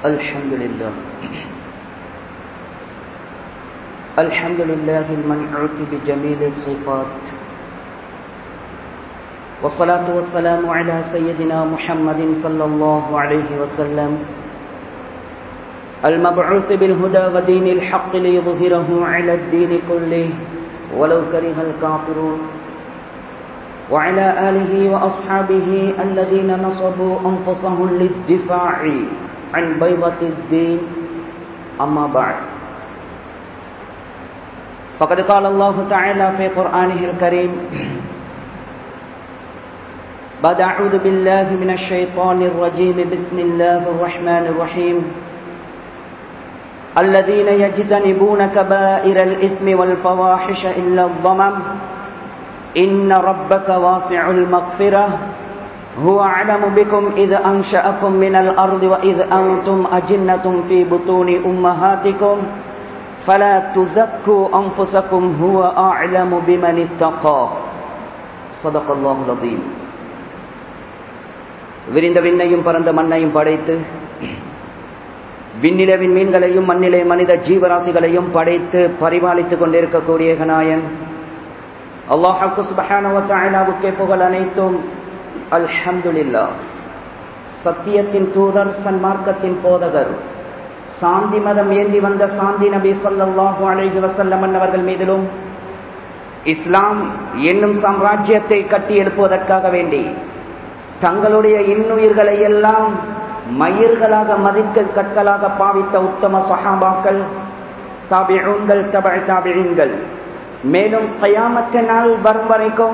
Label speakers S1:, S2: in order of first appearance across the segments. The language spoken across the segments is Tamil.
S1: الحمد لله الحمد لله المنعوت بجميل الصفات والصلاة والسلام على سيدنا محمد صلى الله عليه وسلم المبعوث بالهدى ودين الحق ليظهره على الدين كله ولو كره الكافرون وعلى آله وأصحابه الذين نصبوا أنفسهم للدفاع عن بيضة الدين أما بعد فقد قال الله تعالى في قرآنه الكريم بعد أعوذ بالله من الشيطان الرجيم بسم الله الرحمن الرحيم الذين يجتنبون كبائر الإثم والفواحش إلا الضمم إن ربك واسع المغفرة هو أعلم بكم إذ أنشأكم من الأرض وإذ أنتم أجنة في بطون أمهاتكم فلا تزكوا أنفسكم هو أعلم بمن اتقى صدق الله العظيم விரிந்த விண்ணையும் பரந்த மண்ணையும் படைத்து விண்ணிலவின் மீன்களையும் மண்ணிலே மனித ஜீவராசிகளையும் படைத்து பரிபாலித்துக் கொண்டிருக்கக்கூடிய கனாயன் அல்லாஹாக்கு சுபஹானவத்தாயினாவுக்கே புகழ் அனைத்தும் அல்ஹம்துலில்லா சத்தியத்தின் தூதர் சன்மார்க்கத்தின் போதகர் சாந்தி மதம் ஏந்தி வந்த சாந்தி நபி சொல்லாஹு அலைஹி வசல்லம் அவர்கள் மீதிலும் இஸ்லாம் என்னும் சாம்ராஜ்யத்தை கட்டி எழுப்புவதற்காக வேண்டி தங்களுடைய இன்னுயிர்களை எல்லாம் மயிர்களாக மதிக்க கற்களாக பாவித்த உத்தம சஹாபாக்கள் தாபிழங்கள் தபழ் தாபிழங்கள் மேலும் கயாமற்ற நாள் வரும் வரைக்கும்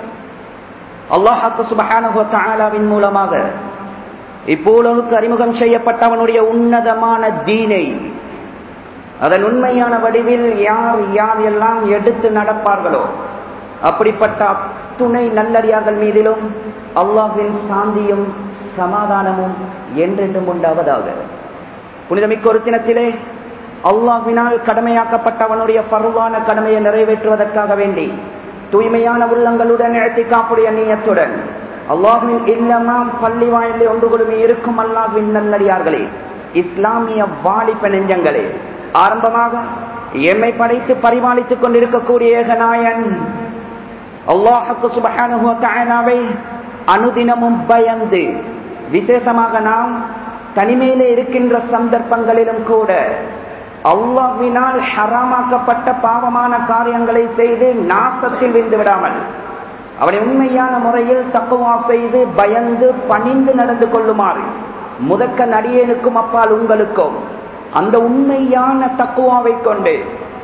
S1: அல்லாஹாக்கு சுபஹானுவின் மூலமாக இப்பூலகுக்கு அறிமுகம் செய்யப்பட்ட அவனுடைய உன்னதமான தீனை அதன் உண்மையான வடிவில் யார் யார் எல்லாம் எடுத்து நடப்பார்களோ அப்படிப்பட்ட அத்துணை நல்லடியார்கள் மீதிலும் அல்லாஹின் சாந்தியும் சமாதானமும் என்றென்றும் உண்டாவதாக புனிதமிக்க ஒரு தினத்திலே அல்லாஹினால் கடமையாக்கப்பட்ட அவனுடைய பருவான கடமையை நிறைவேற்றுவதற்காக வேண்டி தூய்மையான உள்ளங்களுடன் எழுத்தி காப்புடைய நீயத்துடன் அல்லாஹின் இல்லமாம் பள்ளி வாழ்ந்து ஒன்று குழுமி இருக்கும் அல்லாஹின் நல்லடியார்களே இஸ்லாமிய வாலிப நெஞ்சங்களே ஆரம்பமாக எம்மை படைத்து பரிமாளித்துக் கொண்டிருக்கக்கூடிய ஏகநாயன் அல்லாஹுக்கு சுபஹானுவை அனுதினமும் பயந்து விசேஷமாக நாம் தனிமையிலே இருக்கின்ற சந்தர்ப்பங்களிலும் கூட அல்லாவினால் ஹராமாக்கப்பட்ட பாவமான காரியங்களை செய்து நாசத்தில் விழுந்து விடாமல் அவனை உண்மையான முறையில் தக்குவா செய்து பயந்து பணிந்து நடந்து கொள்ளுமாறு முதற்க நடிகனுக்கும் அப்பால் உங்களுக்கும் அந்த உண்மையான தக்குவாவை கொண்டு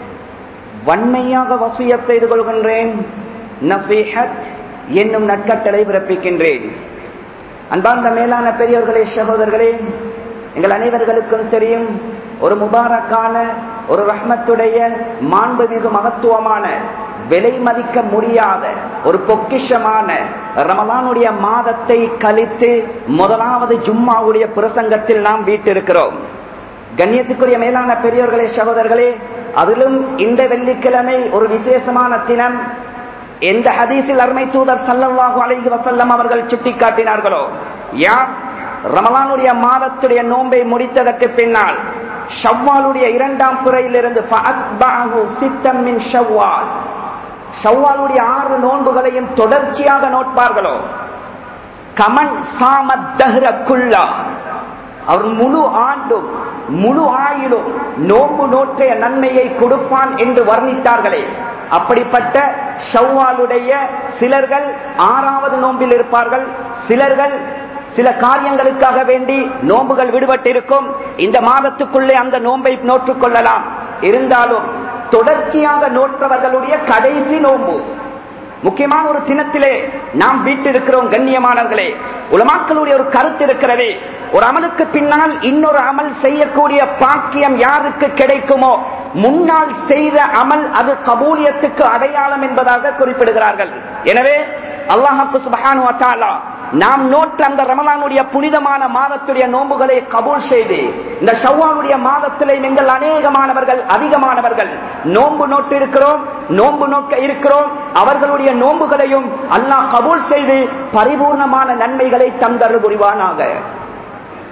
S1: வன்மையாக வசிய செய்து கொள்கின்றேன் நசீஹத் என்னும் நற்கட்டளை பிறப்பிக்கின்றேன் அன்பார்ந்த மேலான பெரியவர்களே சகோதரர்களே எங்கள் அனைவர்களுக்கும் தெரியும் ஒரு முபாரக்கான ஒரு ரஹ்மத்துடைய மாண்புமிகு மகத்துவமான விலை மதிக்க முடியாத ஒரு பொக்கிஷமான ரமலானுடைய மாதத்தை கழித்து முதலாவது ஜும்மாவுடைய பிரசங்கத்தில் நாம் வீட்டிருக்கிறோம் கண்ணியத்துக்குரிய மேலான பெரியவர்களே சகோதரர்களே அதிலும் இந்த வெள்ளிக்கிழமை ஒரு விசேஷமான தினம் எந்த ஹதீஸில் அருமை தூதர் சல்லல்லாஹு அலைஹி வசல்லம் அவர்கள் சுட்டிக்காட்டினார்களோ யார் ரமலானுடைய மாதத்துடைய நோன்பை முடித்ததற்கு பின்னால் ஷவ்வாலுடைய இரண்டாம் புறையிலிருந்து ஷவ்வாலுடைய ஆறு நோன்புகளையும் தொடர்ச்சியாக நோட்பார்களோ கமன் சாமத்தஹ்ரக்குல்லா அவர் முழு ஆண்டும் முழு ஆயிலும் நோம்பு நோற்றைய நன்மையை கொடுப்பான் என்று வர்ணித்தார்களே அப்படிப்பட்ட ஷவ்வாலுடைய சிலர்கள் ஆறாவது நோம்பில் இருப்பார்கள் சிலர்கள் சில காரியங்களுக்காக வேண்டி நோன்புகள் விடுபட்டிருக்கும் இந்த மாதத்துக்குள்ளே அந்த நோன்பை நோற்றுக் கொள்ளலாம் இருந்தாலும் தொடர்ச்சியாக நோற்றவர்களுடைய கடைசி நோன்பு முக்கியமான ஒரு தினத்திலே நாம் வீட்டிருக்கிறோம் கண்ணியமானவர்களே உலமாக்களுடைய ஒரு கருத்து இருக்கிறதே ஒரு அமலுக்கு பின்னால் இன்னொரு அமல் செய்யக்கூடிய பாக்கியம் யாருக்கு கிடைக்குமோ முன்னால் செய்த அமல் அது கபூலியத்துக்கு அடையாளம் என்பதாக குறிப்பிடுகிறார்கள் எனவே அல்லாஹாக்கு சுபஹானு அத்தாலா நாம் நோற்ற அந்த ரமலானுடைய புனிதமான மாதத்துடைய நோன்புகளை கபூல் செய்து இந்த ஷவ்வானுடைய மாதத்திலே நீங்கள் அநேகமானவர்கள் அதிகமானவர்கள் நோன்பு நோட்டு இருக்கிறோம் நோன்பு நோக்க இருக்கிறோம் அவர்களுடைய நோன்புகளையும் அல்லாஹ் கபூல் செய்து பரிபூர்ணமான நன்மைகளை தந்தரு புரிவானாக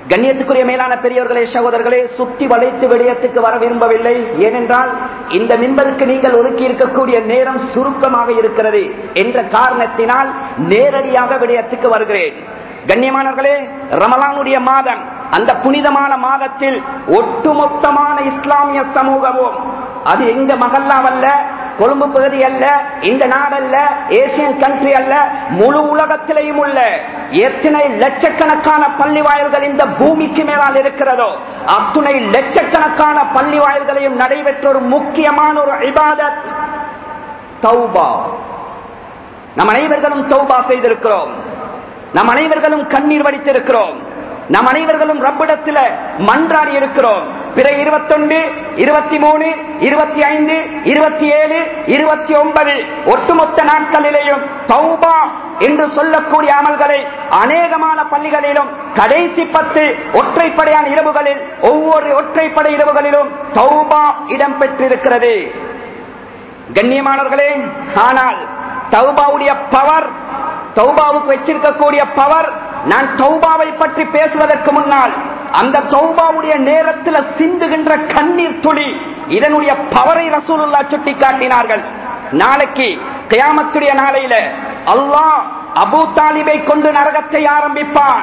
S1: கண்ணியத்துக்குரிய மேலான பெரியவர்களே சகோதரர்களே சுத்தி வளைத்து விடயத்துக்கு வர விரும்பவில்லை ஏனென்றால் இந்த மின்பருக்கு நீங்கள் ஒதுக்கி இருக்கக்கூடிய நேரம் சுருக்கமாக இருக்கிறது என்ற காரணத்தினால் நேரடியாக விடயத்துக்கு வருகிறேன் கண்ணியமானவர்களே ரமலானுடைய மாதம் அந்த புனிதமான மாதத்தில் ஒட்டுமொத்தமான இஸ்லாமிய சமூகமும் அது எங்க மகல்லாவல்ல கொழும்பு பகுதி அல்ல இந்த நாடல்ல ஏசியன் கண்ட்ரி அல்ல முழு உலகத்திலேயும் உள்ள எத்தனை லட்சக்கணக்கான பள்ளி வாயில்கள் இந்த பூமிக்கு மேலால் இருக்கிறதோ அத்துணை லட்சக்கணக்கான பள்ளி வாயில்களையும் நடைபெற்ற ஒரு முக்கியமான ஒரு இபாதத் தௌபா நம் அனைவர்களும் தௌபா செய்திருக்கிறோம் நம் அனைவர்களும் கண்ணீர் வடித்திருக்கிறோம் நம் அனைவர்களும் ரப்பிடத்தில் மன்றாடி இருக்கிறோம் பிற இருபத்தொன்று இருபத்தி மூணு இருபத்தி ஐந்து இருபத்தி ஏழு இருபத்தி ஒன்பது ஒட்டுமொத்த நாட்களிலேயும் தௌபா என்று சொல்லக்கூடிய அமல்களை அநேகமான பள்ளிகளிலும் கடைசி பத்து ஒற்றைப்படையான இரவுகளில் ஒவ்வொரு ஒற்றைப்படை இரவுகளிலும் தௌபா இடம்பெற்றிருக்கிறது கண்ணியமானவர்களே ஆனால் தௌபாவுடைய பவர் தௌபாவுக்கு வச்சிருக்கக்கூடிய பவர் நான் தௌபாவை பற்றி பேசுவதற்கு முன்னால் அந்த தௌபாவுடைய நேரத்தில் சிந்துகின்ற கண்ணீர் துளி இதனுடைய பவரை ரசூலுல்லா சுட்டி காட்டினார்கள் நாளைக்கு கியாமத்துடைய நாளையில அல்லாஹ் அபு தாலிபை கொண்டு நரகத்தை ஆரம்பிப்பான்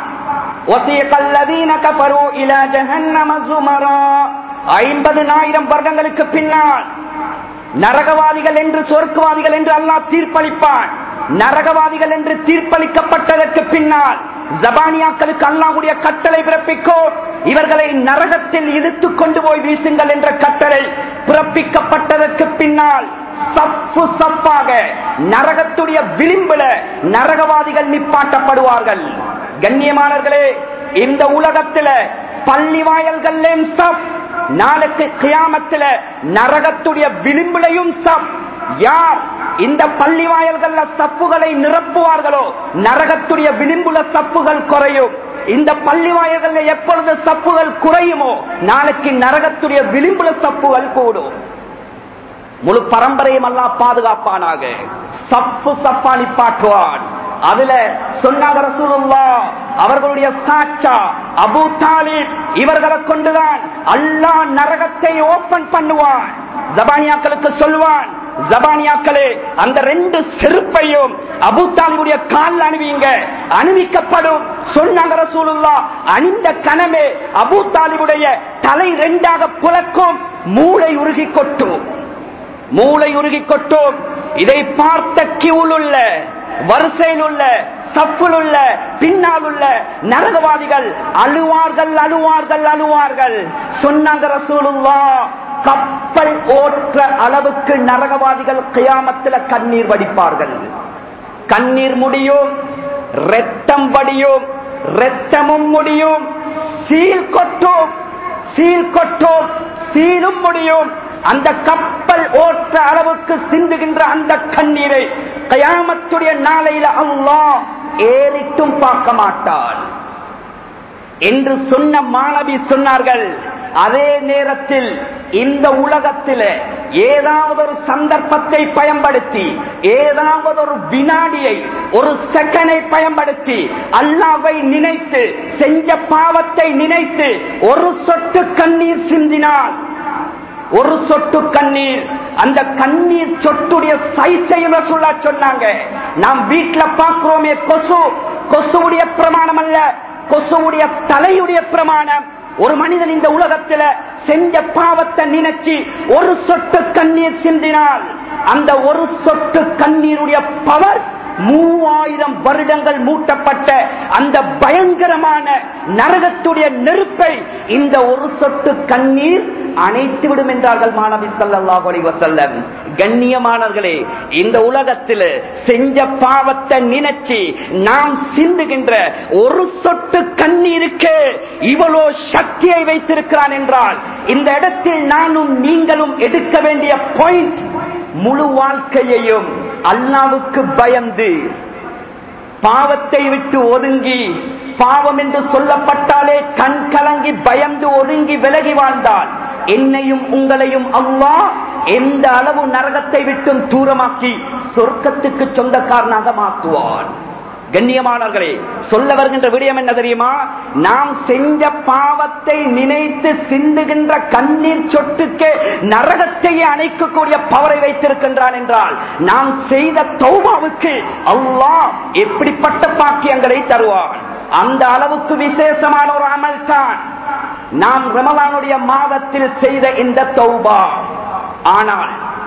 S1: ஐம்பதுனாயிரம் வருடங்களுக்கு பின்னால் நரகவாதிகள் என்று சொர்க்கவாதிகள் என்று அல்லாஹ் தீர்ப்பளிப்பான் நரகவாதிகள் என்று தீர்ப்பளிக்கப்பட்டதற்கு பின்னால் ஜபானியாக்களுக்கு அல்லாவுடைய கட்டளை பிறப்பிக்கோ இவர்களை நரகத்தில் இழுத்து கொண்டு போய் வீசுங்கள் என்ற கட்டளை பிறப்பிக்கப்பட்டதற்கு பின்னால் சப்பு சப்பாக நரகத்துடைய விளிம்புல நரகவாதிகள் நிப்பாட்டப்படுவார்கள் கண்ணியமானவர்களே இந்த உலகத்துல பள்ளி வாயல்கள் சப் நாளைக்கு கியாமத்தில் நரகத்துடைய விளிம்புலையும் சப் யார் இந்த பள்ளி வாயல்கள் சப்புகளை நிரப்புவார்களோ நரகத்துடைய விளிம்புல சப்புகள் குறையும் இந்த பள்ளி வாயல்கள் எப்பொழுது சப்புகள் குறையுமோ நாளைக்கு நரகத்துடைய விளிம்புல சப்புகள் கூடும் முழு பரம்பரையும் எல்லாம் பாதுகாப்பானாக சப்பு சப்பா நிப்பாட்டுவான் அதுல சொன்னாங்க ரசூலுல்லா அவர்களுடைய சாச்சா அபு தாலிப் இவர்களை கொண்டுதான் அல்லாஹ் நரகத்தை ஓபன் பண்ணுவான் ஜபானியாக்களுக்கு சொல்வான் ஜபானியாக்களே அந்த ரெண்டு செருப்பையும் அபு தாலிபுடைய கால் அணிவிங்க அணிவிக்கப்படும் சொன்னாங்க ரசூலுல்லா அணிந்த கனமே அபு தாலிபுடைய தலை ரெண்டாக புலக்கும் மூளை உருகி கொட்டும் மூளை உருகி கொட்டும் இதை பார்த்த கிவுள் உள்ள வரிசையில் உள்ள சப்புல் உள்ள பின்னால் உள்ள நரகவாதிகள் அழுவார்கள் அழுவார்கள் அழுவார்கள் சொன்னாங்க ரசூலுல்லா கப்பல் ஓற்ற அளவுக்கு நரகவாதிகள் கியாமத்தில் கண்ணீர் வடிப்பார்கள் கண்ணீர் முடியும் ரத்தம் வடியும் ரத்தமும் முடியும் சீல் கொட்டும் சீல் கொட்டும் சீலும் முடியும் அந்த கப்பல் ஓற்ற அளவுக்கு சிந்துகின்ற அந்த கண்ணீரை கயாமத்துடைய நாளையில அல்லாஹ் ஏறிட்டும் பார்க்க மாட்டான் என்று சொன்ன மாணவி சொன்னார்கள் அதே நேரத்தில் இந்த உலகத்தில் ஏதாவது ஒரு சந்தர்ப்பத்தை பயன்படுத்தி ஏதாவது ஒரு வினாடியை ஒரு செகண்டை பயன்படுத்தி அல்லாவை நினைத்து செஞ்ச பாவத்தை நினைத்து ஒரு சொட்டு கண்ணீர் சிந்தினால் ஒரு சொட்டு கண்ணீர் அந்த கண்ணீர் சொட்டுடைய சைஸையும் சொல்ல சொன்னாங்க நாம் வீட்டுல பார்க்கிறோமே கொசு கொசுவுடைய பிரமாணம் அல்ல கொசுவுடைய தலையுடைய பிரமாணம் ஒரு மனிதன் இந்த உலகத்துல செஞ்ச பாவத்தை நினைச்சு ஒரு சொட்டு கண்ணீர் சிந்தினால் அந்த ஒரு சொட்டு கண்ணீருடைய பவர் மூவாயிரம் வருடங்கள் மூட்டப்பட்ட அந்த பயங்கரமான நரகத்துடைய நெருப்பை இந்த ஒரு சொட்டு கண்ணீர் அணைத்து விடும் என்றார்கள் மாணவி சல்லாஹ் அலி வசல்லம் கண்ணியமானவர்களே இந்த உலகத்தில் செஞ்ச பாவத்தை நினைச்சு நாம் சிந்துகின்ற ஒரு சொட்டு கண்ணீருக்கு இவ்வளோ சக்தியை வைத்திருக்கிறான் என்றால் இந்த இடத்தில் நானும் நீங்களும் எடுக்க வேண்டிய பாயிண்ட் முழு வாழ்க்கையையும் அல்லாவுக்கு பயந்து பாவத்தை விட்டு ஒதுங்கி பாவம் என்று சொல்லப்பட்டாலே கண் கலங்கி பயந்து ஒதுங்கி விலகி வாழ்ந்தால் என்னையும் உங்களையும் அவ்வா எந்த அளவு நரகத்தை விட்டும் தூரமாக்கி சொர்க்கத்துக்கு சொந்தக்காரனாக மாற்றுவான் கண்ணியமானவர்களே சொல்ல வருகின்ற விடயம் என்ன தெரியுமா நாம் செஞ்ச பாவத்தை நினைத்து சிந்துகின்ற கண்ணீர் சொட்டுக்கு நரகத்தையே அணைக்கக்கூடிய பவரை வைத்திருக்கின்றான் என்றால் நாம் செய்த தௌபாவுக்கு அல்லாஹ் எப்படிப்பட்ட பாக்கியங்களை தருவான் அந்த அளவுக்கு விசேஷமான ஒரு அமல் தான் நாம் ரமலானுடைய மாதத்தில் செய்த இந்த தௌபா ஆனால்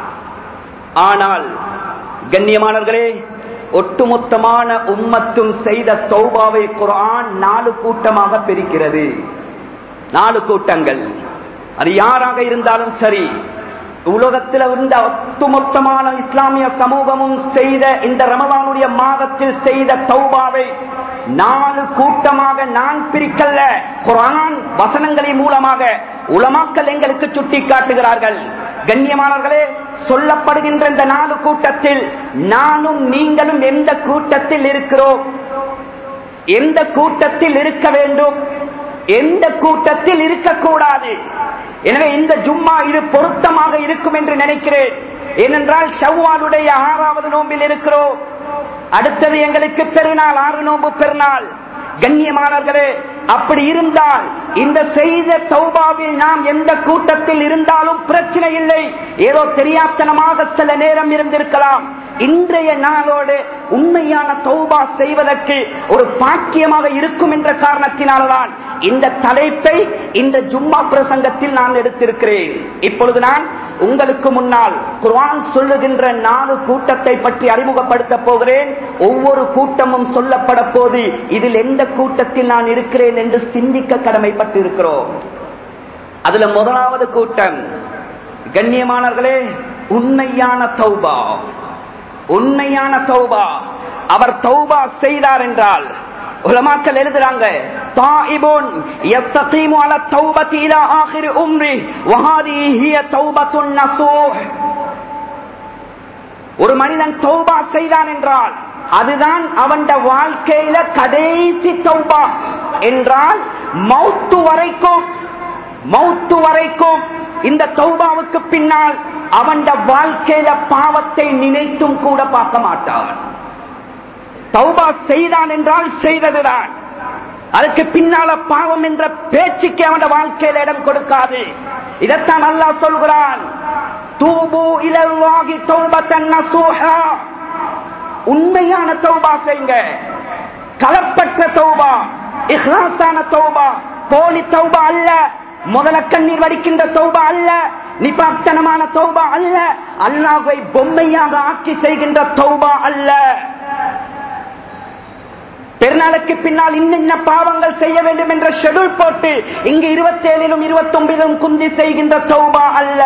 S1: ஆனால் கண்ணியமானவர்களே ஒட்டுமொத்தமான உம்மத்தும் செய்த தௌபாவை குரான் நாலு கூட்டமாக பிரிக்கிறது நாலு கூட்டங்கள் அது யாராக இருந்தாலும் சரி உலகத்தில் இருந்த ஒட்டுமொத்தமான இஸ்லாமிய சமூகமும் செய்த இந்த ரமதானுடைய மாதத்தில் செய்த தௌபாவை நாலு கூட்டமாக நான் பிரிக்கல்ல குரான் வசனங்களின் மூலமாக உலமாக்கல் எங்களுக்கு சுட்டி காட்டுகிறார்கள் கண்ணியமானவர்களே சொல்லப்படுகின்ற இந்த நாலு கூட்டத்தில் நானும் நீங்களும் எந்த கூட்டத்தில் இருக்கிறோம் எந்த கூட்டத்தில் இருக்க வேண்டும் எந்த கூட்டத்தில் இருக்கக்கூடாது எனவே இந்த ஜும்மா இது பொருத்தமாக இருக்கும் என்று நினைக்கிறேன் ஏனென்றால் ஷவ்வாலுடைய ஆறாவது நோம்பில் இருக்கிறோம் அடுத்தது எங்களுக்கு பெருநாள் ஆறு நோம்பு பெருநாள் கண்ணியமானவர்களே அப்படி இருந்தால் இந்த செய்த தௌபாவில் நாம் எந்த கூட்டத்தில் இருந்தாலும் பிரச்சனை இல்லை ஏதோ தெரியாத்தனமாக சில நேரம் இருந்திருக்கலாம் இன்றைய நாளோடு உண்மையான தௌபா செய்வதற்கு ஒரு பாக்கியமாக இருக்கும் என்ற காரணத்தினால்தான் இந்த தலைப்பை இந்த ஜும்மா பிரசங்கத்தில் நான் எடுத்திருக்கிறேன் இப்பொழுது நான் உங்களுக்கு முன்னால் குர்ஆன் சொல்லுகின்ற நாலு கூட்டத்தை பற்றி அறிமுகப்படுத்த போகிறேன் ஒவ்வொரு கூட்டமும் சொல்லப்பட போது இதில் எந்த கூட்டத்தில் நான் இருக்கிறேன் என்று சிந்திக்க கடமைப்பட்டு இருக்கிறோம் அதுல முதலாவது கூட்டம் கண்ணியமானவர்களே உண்மையான தௌபா உண்மையான தௌபா அவர் தௌபா செய்தார் என்றால் உலமாக்கள் எழுதுறாங்க தாயிபுன் யஸ்தகீமு அலா தௌபதி இலா ஆகிரி உம்ரி வஹாதிஹி ஹிய தௌபத்துன் நசூஹ் ஒரு மனிதன் தௌபா செய்தான் என்றால் அதுதான் அவன் வாழ்க்கையில கடைசி தௌபா என்றால் மௌத்து வரைக்கும் மௌத்து வரைக்கும் இந்த தௌபாவுக்கு பின்னால் அவன் வாழ்க்கையில பாவத்தை நினைத்தும் கூட பார்க்க மாட்டான் தௌபா செய்தான் என்றால் செய்ததுதான் அதுக்கு பின்னால பாவம் என்ற பேச்சுக்கு அவன் வாழ்க்கையில இடம் கொடுக்காது இதைத்தான் அல்லாஹ் சொல்கிறான் தூபு இலவாகி தௌபத்தன் நசூஹா உண்மையான தௌபா செய்யுங்க கலப்பற்ற தௌபா இஹ்லாசான தௌபா போலி தௌபா அல்ல முதல கண்ணீர் வடிக்கின்ற தௌபா அல்ல நிபாத்தனமான தௌபா அல்ல அல்லாஹை பொம்மையாக ஆக்கி செய்கின்ற தௌபா அல்ல பெருநாளுக்கு பின்னால் இன்னென்ன பாவங்கள் செய்ய வேண்டும் என்ற ஷெடியூல் போட்டு இங்கு இருபத்தி ஏழிலும் இருபத்தி ஒன்பதிலும் குந்தி செய்கின்ற தௌபா அல்ல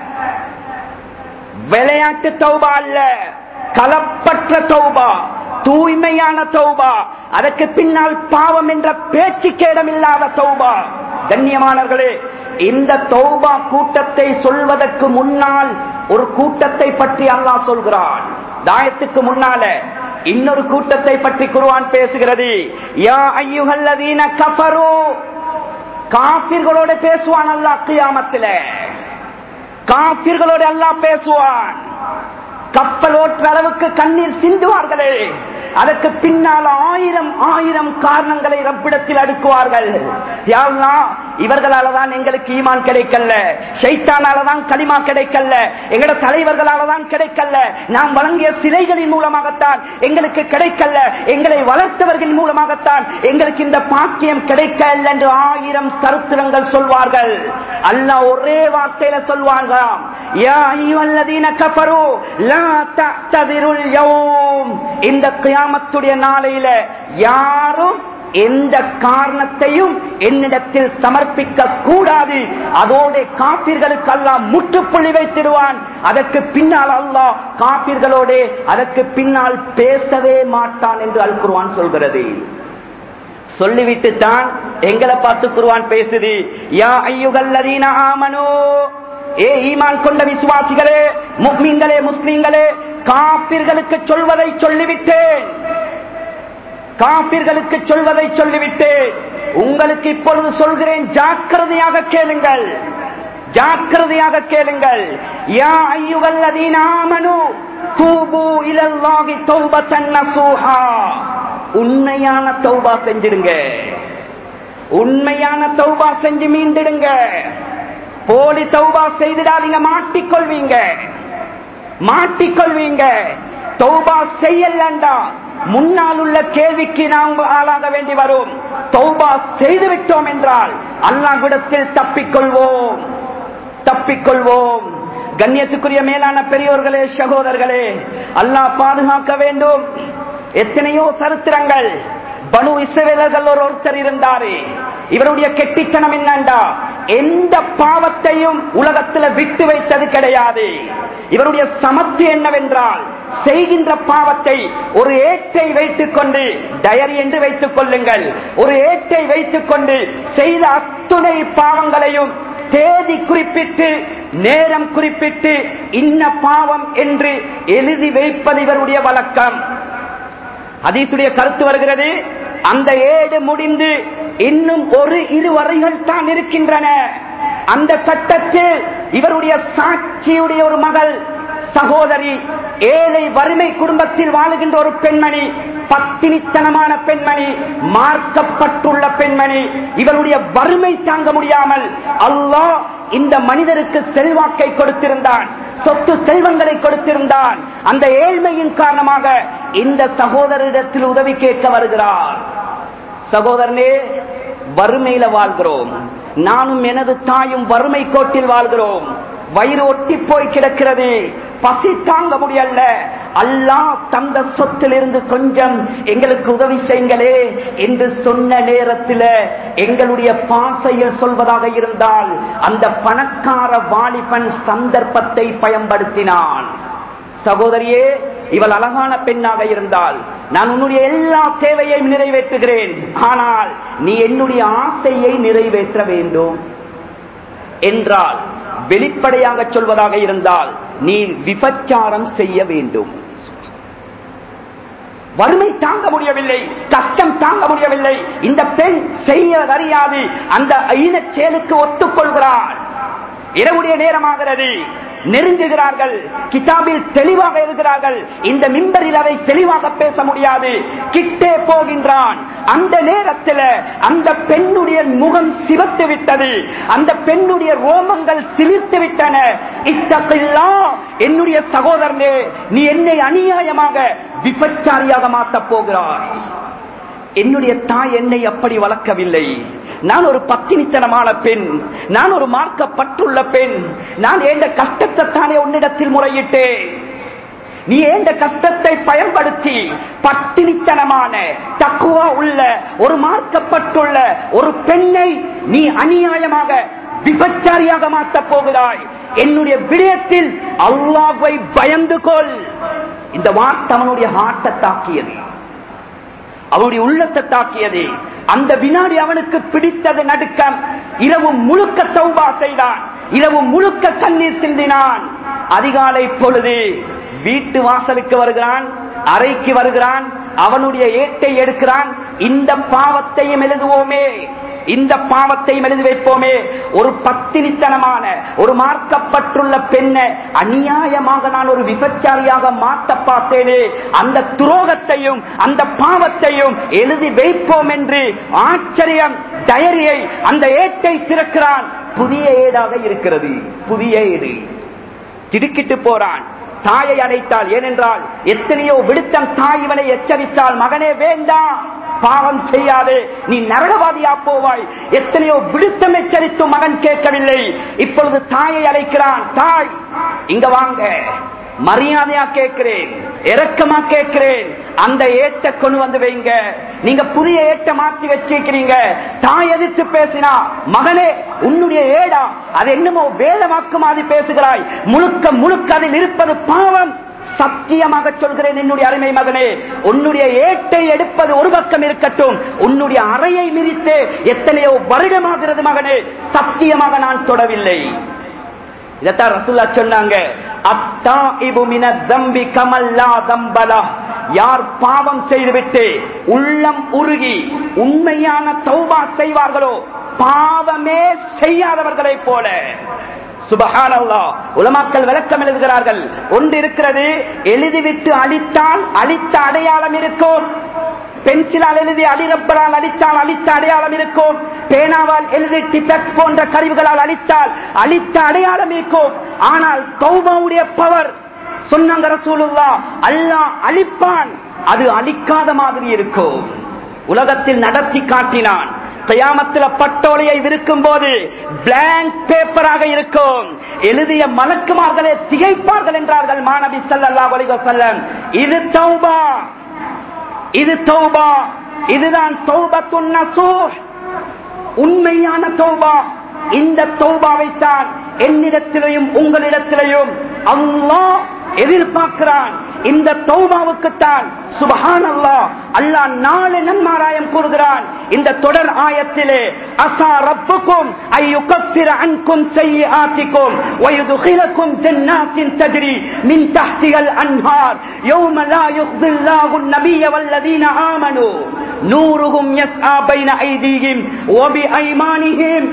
S1: விளையாட்டு தௌபா அல்ல கலப்பற்ற தௌபா தூய்மையான தௌபா அதற்கு பின்னால் பாவம் என்ற பேச்சுக்கு இடமில்லாத தௌபா கண்ணியமானவர்களே இந்த தௌபா கூட்டத்தை சொல்வதற்கு முன்னால் ஒரு கூட்டத்தை பற்றி அல்லாஹ் சொல்கிறான் தாயத்துக்கு முன்னால இன்னொரு கூட்டத்தை பற்றி குருவான் பேசுகிறது யா ஐயுகல்லதீன கஃபரு காபிர்களோட பேசுவான் அல்லாஹ் கியாமத்தில காபிர்களோட அல்லாஹ் பேசுவான் கப்பல் ஓட்டுற அளவுக்கு கண்ணீர் சிந்துவார்களே அதற்கு பின்னால் ஆயிரம் ஆயிரம் காரணங்களை ரப்பிடத்தில் அடுக்குவார்கள் யாழ்லா இவர்களால தான் எங்களுக்கு ஈமான் கிடைக்கல ஷைத்தானால தான் களிமா கிடைக்கல எங்கட தலைவர்களால தான் கிடைக்கல நாம் வழங்கிய சிலைகளின் மூலமாகத்தான் எங்களுக்கு கிடைக்கல எங்களை வளர்த்தவர்களின் மூலமாகத்தான் எங்களுக்கு இந்த பாக்கியம் கிடைக்கல என்று ஆயிரம் சரித்திரங்கள் சொல்வார்கள் அல்லாஹ் ஒரே வார்த்தையில சொல்வார்களாம் யா ஐயுல்லதீன கஃபரு லா தஅ்ததிருல் யௌம் இந்த கியாமத்துடைய நாளையில யாரும் எந்த காரணத்தையும் என்னிடத்தில் சமர்ப்பிக்க கூடாது அதோட காப்பீர்களுக்கு அல்லாஹ் முற்றுப்புள்ளி வைத்திடுவான் அதற்கு பின்னால் அல்லாஹ் காப்பீர்களோட அதற்கு பின்னால் பேசவே மாட்டான் என்று அல் குர்ஆன் சொல்கிறது சொல்லிவிட்டு தான் எங்களை பார்த்து குருவான் பேசுது யா ஐயுகல்லதீன ஆமனோ ஏ ஈமான் கொண்ட விசுவாசிகளே முக்மீன்களே முஸ்லீம்களே காபிர்களுக்கு சொல்வதை சொல்லிவிட்டேன் காபிர்களுக்கு சொல்வதை சொல்லிவிட்டேன் உங்களுக்கு இப்பொழுது சொல்கிறேன் ஜாக்கிரதையாக கேளுங்கள் ஜாக்கிரதையாக கேளுங்கள் யா ஐயுகல்லதீன ஆமனு தூபு இலல்லாஹி தௌபத்தன் நசூஹா உண்மையான தௌபா செஞ்சிடுங்க உண்மையான தௌபா செஞ்சு மீண்டிடுங்க போலி தௌபா செய்திடாதீங்க மாட்டிக்கொள்வீங்க மாட்டிக்கொள்வீங்க தௌபா செய்யலண்டா முன்னால் உள்ள கேள்விக்கு நாம் ஆளாக வேண்டி வரும் தௌபா செய்து விட்டோம் என்றால் அல்லாஹ்விடத்தில் தப்பிக்கொள்வோம் தப்பிக்கொள்வோம் கண்ணியத்துக்குரிய மேலான பெரியோர்களே சகோதரர்களே அல்லாஹ் பாதுகாக்க வேண்டும் எத்தனையோ சரித்திரங்கள் பனு இசைவேலர்கள் ஒரு ஒருத்தர் இருந்தாரு இவருடைய கெட்டித்தனம் என்னண்டா எந்த பாவத்தையும் உலகத்துல விட்டு வைத்தது கிடையாது இவருடைய சமத்து என்னவென்றால் செய்கின்ற பாவத்தை ஒரு ஏட்டை வைத்துக் கொண்டு டயரி என்று வைத்துக் கொள்ளுங்கள் ஒரு ஏட்டை வைத்துக் கொண்டு செய்த அத்துணை பாவங்களையும் தேதி குறிப்பிட்டு நேரம் குறிப்பிட்டு இன்ன பாவம் என்று எழுதி வைப்பது இவருடைய வழக்கம் ஹதீசுடைய கருத்து வருகிறது அந்த ஏடு முடிந்து இன்னும் ஒரு இரு வரைகள் தான் இருக்கின்றன அந்த கட்டத்தில் இவருடைய சாட்சியுடைய ஒரு மகள் சகோதரி ஏழை வறுமை குடும்பத்தில் வாழுகின்ற ஒரு பெண்மணி பத்தினித்தனமான பெண்மணி மார்க்கப்பட்டுள்ள பெண்மணி இவருடைய வறுமை தாங்க முடியாமல் அல்லாஹ் இந்த மனிதருக்கு செல்வாக்கை கொடுத்திருந்தான் சொத்து செல்வங்களை கொடுத்திருந்தான் அந்த ஏழ்மையின் காரணமாக இந்த சகோதரிடத்தில் உதவி கேட்க வருகிறார் சகோதரனே வறுமையில வாழ்கிறோம் நானும் எனது தாயும் வறுமை கோட்டில் வாழ்கிறோம் வயிறு ஒட்டி போய் கிடக்கிறது பசி தாங்க முடியல அல்லாஹ் தந்த சொத்திலிருந்து கொஞ்சம் எங்களுக்கு உதவி செய்யுங்களே என்று சொன்ன நேரத்தில் எங்களுடைய பாசையில் சொல்வதாக இருந்தால் அந்த பணக்கார வாலிபன் சந்தர்ப்பத்தை பயன்படுத்தினான் சகோதரியே இவள் அழகான பெண்ணாக இருந்தால் நான் உன்னுடைய எல்லா தேவையையும் நிறைவேற்றுகிறேன் ஆனால் நீ என்னுடைய ஆசையை நிறைவேற்ற வேண்டும் என்றால் வெளிப்படையாக சொல்வதாக இருந்தால் நீ விபச்சாரம் செய்ய வேண்டும் வறுமை தாங்க முடியவில்லை கஷ்டம் தாங்க முடியவில்லை இந்த பெண் செய்யதறியாது அந்த ஈனச் செயலுக்கு ஒத்துக்கொள்கிறாள் இரவுடைய நேரமாகிறது நெருங்குகிறார்கள் கிதாபில் தெளிவாக இருக்கிறார்கள் இந்த மிம்பரில் அதை தெளிவாக பேச முடியாது கிட்டே போகின்றான் அந்த நேரத்தில் அந்த பெண்ணுடைய முகம் சிவத்து விட்டது அந்த பெண்ணுடைய ரோமங்கள் சிலிர்த்து விட்டன இத்தகையா என்னுடைய சகோதரனே நீ என்னை அநியாயமாக விபச்சாரியாக மாற்றப் போகிறாய் என்னுடைய தாய் என்னை அப்படி வளர்க்கவில்லை நான் ஒரு பத்தினித்தனமான பெண் நான் ஒரு மார்க்கப்பட்டுள்ள பெண் நான் ஏண்ட கஷ்டத்தை தானே உன்னிடத்தில் முறையிட்டேன் நீ ஏண்ட கஷ்டத்தை பயன்படுத்தி பத்தினித்தனமான தக்குவா உள்ள ஒரு மார்க்கப்பட்டுள்ள ஒரு பெண்ணை நீ அநியாயமாக விபச்சாரியாக மாற்றப் போகிறாய் என்னுடைய விடயத்தில் அல்லாஹ்வை பயந்து கொள் இந்த வார்த்தை அவனுடைய ஹார்ட்டை தாக்கியது அவருடைய உள்ளத்தை தாக்கியது அந்த வினாடி அவனுக்கு பிடித்தது நடுக்கம் இரவு முழுக்க தௌபா செய்தான் இரவு முழுக்க கண்ணீர் சிந்தினான் அதிகாலை பொழுது வீட்டு வாசலுக்கு வருகிறான் அறைக்கு வருகிறான் அவனுடைய ஏட்டை எடுக்கிறான் இந்த பாவத்தையும் எழுதுவோமே இந்த பாவத்தை எழுதி வைப்போமே ஒரு பத்தினித்தனமான ஒரு மார்க்கப்பட்டுள்ள பெண்ணை அநியாயமாக நான் ஒரு விபச்சாரியாக மாட்ட பார்த்தேனே அந்த துரோகத்தையும் அந்த பாவத்தையும் எழுதி வைப்போம் என்று ஆச்சரியம் டயரியை அந்த ஏட்டை திறக்கிறான் புதிய ஏடாக இருக்கிறது புதிய ஏடு திடுக்கிட்டு போறான் தாயை அடைத்தால் ஏனென்றால் எத்தனையோ விடுத்தம் தாய் இவனை எச்சரித்தால் மகனே வேண்டாம் பாவம் செய்யாதே நீ நரகவாதியா போவாய் எத்தனையோ விடுத்தம் எச்சரித்தும் மகன் கேட்கவில்லை இப்பொழுது தாயை அழைக்கிறான் தாய் இங்க வாங்க மரியாதையா கேட்கிறேன் இறக்கமா கேட்கிறேன் அந்த ஏட்ட கொண்டு வந்து வைங்க நீங்க புதிய ஏட்ட மாற்றி வச்சிருக்கிறீங்க தாய் எதிர்த்து பேசினா மகனே உன்னுடைய ஏடா அது என்னமோ வேதமாக்கு மாதிரி பேசுகிறாய் முழுக்க முழுக்க அதில் இருப்பது பாவம் சத்தியமாக சொல்கிறேன் என்னுடைய அருமை மகனே உன்னுடைய ஏட்டை எடுப்பது ஒரு பக்கம் இருக்கட்டும் உன்னுடைய அறையை மிதித்து எத்தனையோ வருடமாகிறது மகனே சத்தியமாக நான் தொடவில்லை இதைத்தான் ரசுல்லா சொன்னாங்க அத்தா இபுமின தம்பி கமல்லா தம்பலா யார் பாவம் செய்துவிட்டு உள்ளம் உருகி உண்மையான தௌபா செய்வார்களோ பாவமே செய்யாதவர்களை போல சுபஹானல்லா உலமாக்கள் விளக்கம் எழுதுகிறார்கள் ஒன்று இருக்கிறது எழுதிவிட்டு அழித்தால் அழித்த அடையாளம் இருக்கும் பென்சிலால் எழுதி அடிரப்பலால் அழித்தால் அழித்த அடையாளம் இருக்கும் பேனாவால் எழுதி டிபெக்ஸ் போன்ற கருவிகளால் அழித்தால் அழித்த அடையாளம் இருக்கும் ஆனால் தௌபாவுடைய பவர் சொன்னாங்க ரசூலுல்லா அல்லாஹ் அழிப்பான் அது அழிக்காத மாதிரி இருக்கும் உலகத்தில் நடத்தி காட்டினான் கயாமத்தில் பட்டோலையை விற்கும் போது பிளாங்க் பேப்பராக இருக்கும் எழுதிய மலக்குமார்களே திகைப்பார்கள் என்றார்கள் மாணவி சல்லல்லா வலிவசல்லம் இது தௌபா இது தௌபா இதுதான் தௌபத்துன் நசூஹ் உண்மையான தௌபா இந்த தௌபாவைத்தான் என்னிடத்திலையும் உங்களிடத்திலையும் அல்லாஹ் எதிர்பார்க்கிறான் இந்த தௌபாவுக்குத்தான் சுபஹான் அல்லாஹ் அல்லாஹ் நாலு நன்மாராயம் கூறுகிறான் இந்த தொடர் ஆயத்திலே அசா ரப்புக்கும் ஐயுகத்திர அன்கும் செய்யாத்திக்கும் ويدخلكم جنات تجري من تحتها الأنهار يوم لا يخزي الله النبي والذين آمنوا نورهم يسعى بين أيديهم وبأيمانهم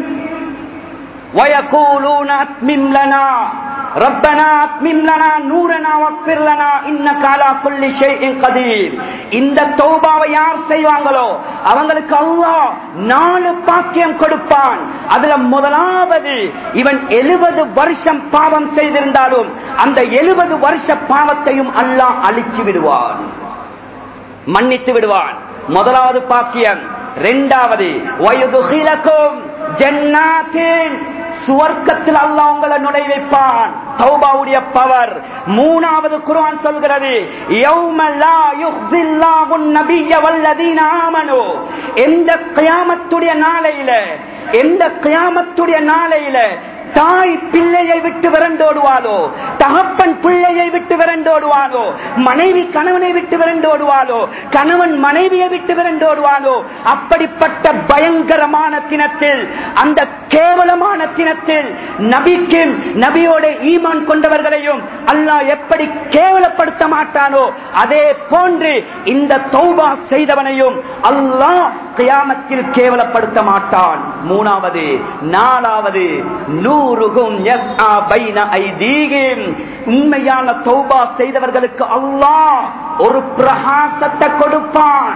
S1: ويقولون أتمم لنا ربنا أتمم لنا نورنا واغفر لنا إنك على كل شيء قدير இந்த தௌபாவை யார் செய்வாங்களோ அவங்களுக்கு அல்லாஹ் நாலு பாக்கியம் கொடுப்பான் அதுல முதலாவது இவன் எழுபது வருஷம் பாவம் செய்திருந்தாலும் அந்த எழுபது வருஷ பாவத்தையும் அல்லாஹ் அழிச்சு விடுவான் மன்னித்து விடுவான் முதலாவது பாக்கியம் இரண்டாவது வயதுகிலக்கும் ஜன்னாத்தின் சுவர்க்கத்தில் அல்லாஹ் உங்களை நுழைவைப்பான் தௌபாவுடைய பவர் மூணாவது குர்ஆன் சொல்கிறது யௌம லா யுஹ்ஸில்லாஹு நபிய்ய வல்லதீன ஆமனு எந்த கியாமத்துடைய நாளையில எந்த கியாமத்துடைய நாளையில தாய் பிள்ளையை விட்டு விரண்டோடுவாளோ தகப்பன் பிள்ளையை விட்டு விரண்டோடுவாளோ மனைவி கணவனை விட்டு விரண்டோடுவாளோ கணவன் மனைவியை விட்டு விரண்டோடுவாளோ அப்படிப்பட்ட பயங்கரமான தினத்தில் அந்த கேவலமான தினத்தில் நபிக்கும் நபியோட ஈமான் கொண்டவர்களையும் அல்லாஹ் எப்படி கேவலப்படுத்த மாட்டானோ அதே போன்று இந்த தௌபா செய்தவனையும் அல்லாஹ் கியாமத்தில் கேவலப்படுத்த மாட்டான் மூணாவது நாலாவது நூறுகும் யஸ்ஆ பைன ஐதீகிம். உண்மையான தௌபா செய்தவர்களுக்கு அல்லாஹ் ஒரு பிரகாசத்தை கொடுப்பான்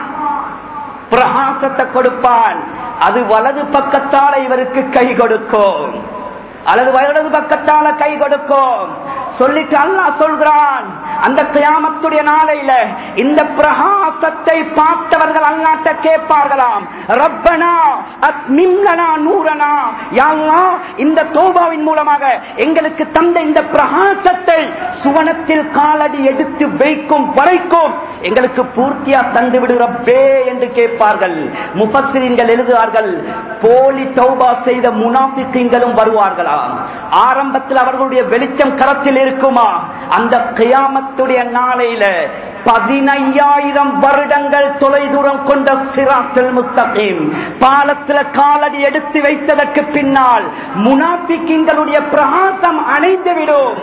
S1: பிரகாசத்தை கொடுப்பான் அது வலது பக்கத்தால இவருக்கு கை கொடுக்கும் அல்லது வலது பக்கத்தால கை கொடுக்கும் சொல்லிட்டு அல்லாஹ் சொல்கிறான் அந்த கியாமத்துடைய நாளையில இந்த பிரகாசத்தை பார்த்தவர்கள் அல்லாட்ட கேட்பார்களாம் ரப்பனா அத்மிம்லனா நூரனா யா அல்லாஹ் இந்த தோபாவின் மூலமாக எங்களுக்கு தந்த இந்த பிரகாசத்தை சுவனத்தில் காலடி எடுத்து வைக்கும் வரைக்கும் எங்களுக்கு பூர்த்தியா தந்து விடு ரப்பே என்று கேட்பார்கள் முபஸ்ஸிரீன்கள் எழுதுவார்கள் போலி தௌபா செய்த முனாபிக்கீங்களும் வருவார்களாம் ஆரம்பத்தில் அவர்களுடைய வெளிச்சம் கரத்தில் இருக்குமா அந்த கியாமத்துடைய நாளையில பதினையாயிரம் வருடங்கள் தொலைதூரம் கொண்ட சிராத்தில் முஸ்தகீம் பாலத்துல காலடி எடுத்து வைத்ததற்கு பின்னால் முனாபிக்கிங்களுடைய பிரகாசம் அணைந்துவிடும்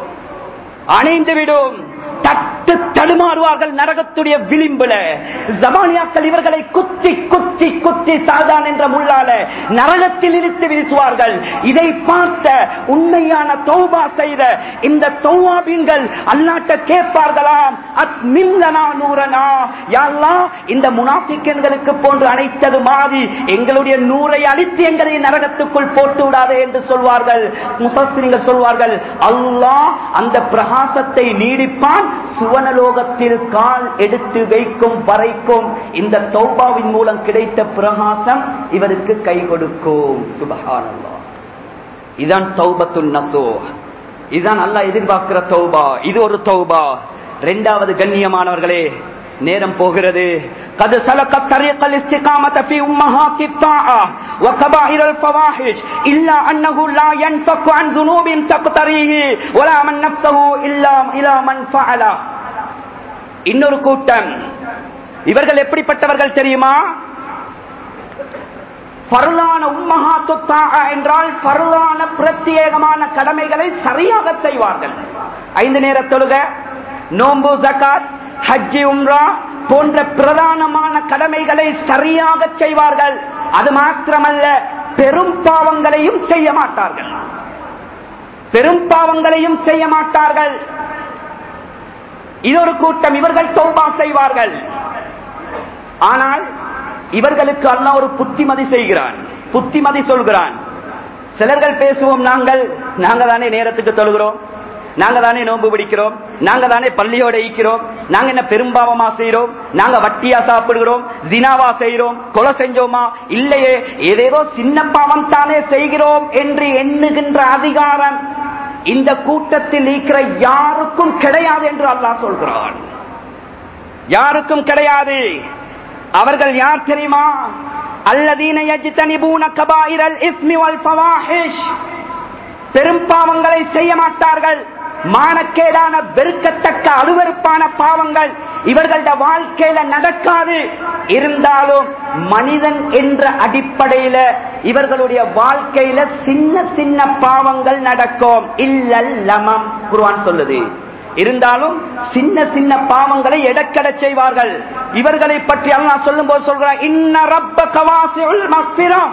S1: அணைந்துவிடும் தட்டு தடுமாறுவார்கள் நரகத்துடைய விளிம்புல ஜமானியாக்கள் இவர்களை குத்தி குத்தி குத்தி சாதான் என்ற முள்ளால நரகத்தில் இழுத்து வீசுவார்கள் இதை பார்த்த உண்மையான தௌபா செய்த இந்த தௌவாபீன்கள் அல்லாட்ட கேட்பார்களாம் அத் மில்லனா நூறனா யாழ்லா இந்த முனாபிக்கன்களுக்கு போன்று அழைத்தது மாதிரி எங்களுடைய நூறை அழித்து எங்களை நரகத்துக்குள் போட்டு விடாதே என்று சொல்வார்கள் முசஸ்திரிகள் சொல்வார்கள் அல்லாஹ் அந்த பிரகாசத்தை நீடிப்பான் சுவனலோகத்தில் கால் எடுத்து வைக்கும் வரைக்கும் இந்த தௌபாவின் மூலம் கிடைத்த பிரகாசம் இவருக்கு கை கொடுக்கும் சுபஹானல்லா இதான் தௌபத்துல் நசோ இதுதான் அல்லாஹ் எதிர்பார்க்கிற தௌபா இது ஒரு தௌபா இரண்டாவது கண்ணியமானவர்களே நேரம் போகிறது قد سلك الطريق الاستقامة في أمهات الطاعة وكبائر الفواحش إلا أنه لا ينفك عن ذنوب تقتريه ولا من نفسه إلا إلى من فعله இன்னொரு கூட்டம் இவர்கள் எப்படிப்பட்டவர்கள் தெரியுமா பருளான உம்மஹாத்து தாஆ என்றால் பருளான பிரத்யேகமான கடமைகளை சரியாக செய்வார்கள் ஐந்து நேர தொழுக நோன்பு ஜகாத் ஹஜ்ஜி உம்ரா போன்ற பிரதானமான கடமைகளை சரியாக செய்வார்கள் அது மாத்திரமல்ல பெரும் பாவங்களையும் செய்ய மாட்டார்கள் பெரும் பாவங்களையும் செய்ய மாட்டார்கள் இது ஒரு கூட்டம் இவர்கள் தௌபா செய்வார்கள் ஆனால் இவர்களுக்கு அல்லாஹ் ஒரு புத்திமதி செய்கிறான் புத்திமதி சொல்கிறான் சிலர்கள் பேசுவோம் நாங்கள் நாங்க தானே நேரத்துக்கு தொழுகிறோம் நாங்க தானே நோன்பு பிடிக்கிறோம் நாங்க தானே பள்ளியோட ஈக்கிறோம் நாங்க என்ன பெரும்பாவமா செய்யறோம் நாங்க வட்டியா சாப்பிடுகிறோம் ஜினாவா செய்யறோம் கொலை செஞ்சோமா இல்லையே ஏதேதோ சின்ன பாவம் தானே செய்கிறோம் என்று எண்ணுகின்ற அதிகாரம் இந்த கூட்டத்தில் ஈக்கிற யாருக்கும் கிடையாது என்று அல்லாஹ் சொல்கிறான் யாருக்கும் கிடையாது அவர்கள் யார் தெரியுமா அல்லதீன யஜ்தனிபூன கபாயிரல் இஸ்மி வல் ஃபவாஹிஷ் பெரும் பாவங்களை செய்ய மாட்டார்கள் மானக்கேடான வெறுக்கத்தக்க அருவருப்பான பாவங்கள் இவர்களோட வாழ்க்கையில நடக்காது இருந்தாலும் மனிதன் என்ற அடிப்படையில இவர்களுடைய வாழ்க்கையில சின்ன சின்ன பாவங்கள் நடக்கும் இல்லல் லமம் குர்ஆன் சொல்லுது இருந்தாலும் சின்ன சின்ன பாவங்களை எடக்கட செய்வார்கள் இவர்களை பற்றி அல்லாஹ் சொல்லும் போது சொல்கிறார் இன்ன ரப்ப கவாசியுல் மக்ஃபிரம்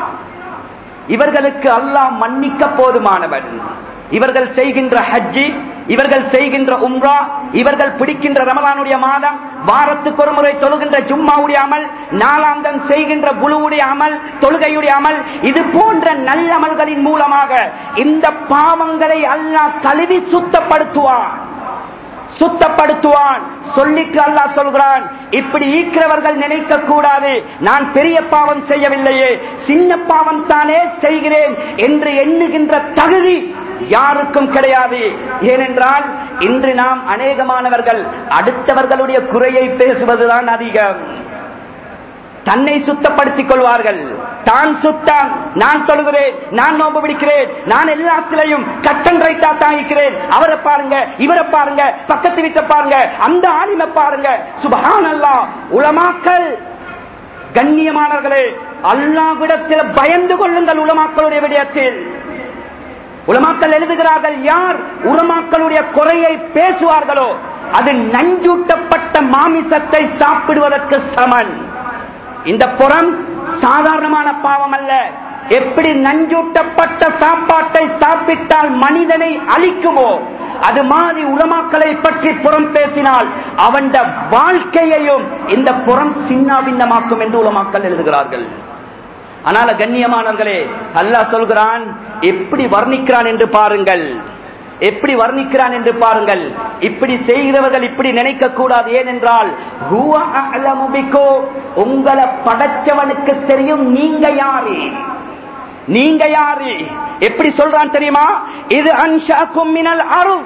S1: இவர்களுக்கு அல்லாஹ் மன்னிக்க போதுமானவன் இவர்கள் செய்கின்ற ஹஜ்ஜி இவர்கள் செய்கின்ற உம்ரா இவர்கள் பிடிக்கின்ற ரமலானுடைய மாதம் வாரத்துக்கு ஒரு முறை தொழுகின்ற ஜும்மாவுடைய அமல் நாளாந்தம் செய்கின்ற குழுவுடைய அமல் தொழுகையுடைய அமல் இது போன்ற நல்லமல்களின் மூலமாக இந்த பாவங்களை அல்லாஹ் கழுவி சுத்தப்படுத்துவான் சுத்தப்படுத்துவான் சொல்லிக்கு அல்லாஹ் சொல்கிறான் இப்படி ஈக்கிறவர்கள் நினைக்க கூடாது நான் பெரிய பாவம் செய்யவில்லையே சின்ன பாவம் தானே செய்கிறேன் என்று எண்ணுகின்ற தகுதி யாருக்கும் கிடையாது ஏனென்றால் இன்று நாம் அநேகமானவர்கள் அடுத்தவர்களுடைய குறையை பேசுவதுதான் அதிகம் தன்னை சுத்தப்படுத்திக் கொள்வார்கள் தான் சுத்தம் நான் தொழுகிறேன் நான் நோம்பு பிடிக்கிறேன் நான் எல்லாத்திலையும் கட்டன் ரைட்டா தாங்கிக்கிறேன் அவரை பாருங்க இவரை பாருங்க பக்கத்து வீட்டை பாருங்க அந்த ஆலிமை பாருங்க சுபஹான் அல்லா உலமாக்கல் கண்ணியமானவர்களே அல்லாவிடத்தில் பயந்து கொள்ளுங்கள் உலமாக்களுடைய விடயத்தில் உலமாக்கள் எழுதுகிறார்கள் யார் உலமாக்களுடைய குறையை பேசுவார்களோ அது நஞ்சூட்டப்பட்ட மாமிசத்தை சாப்பிடுவதற்கு சமன் இந்த புறம் சாதாரணமான பாவம் அல்ல எப்படி நஞ்சூட்டப்பட்ட சாப்பாட்டை சாப்பிட்டால் மனிதனை அழிக்குமோ அது மாதிரி உலமாக்களை பற்றி புறம் பேசினால் அவன் வாழ்க்கையையும் இந்த புறம் சின்ன பின்னமாக்கும் என்று உலமாக்கள் எழுதுகிறார்கள் ஆனால் கண்ணியமானவர்களே அல்லாஹ் சொல்கிறான் எப்படி வர்ணிக்கிறான் என்று பாருங்கள் எப்படி வர்ணிக்கிறான் என்று பாருங்கள் இப்படி செய்கிறவர்கள் இப்படி நினைக்க கூடாது ஏனென்றால் ஹுவ அஅலமு பிக்கும். உங்களை படைச்சவனுக்கு தெரியும் நீங்க யாரு நீங்க யாரு எப்படி சொல்றான் தெரியுமா இது அன்ஷாக்கும் மினல் அருள்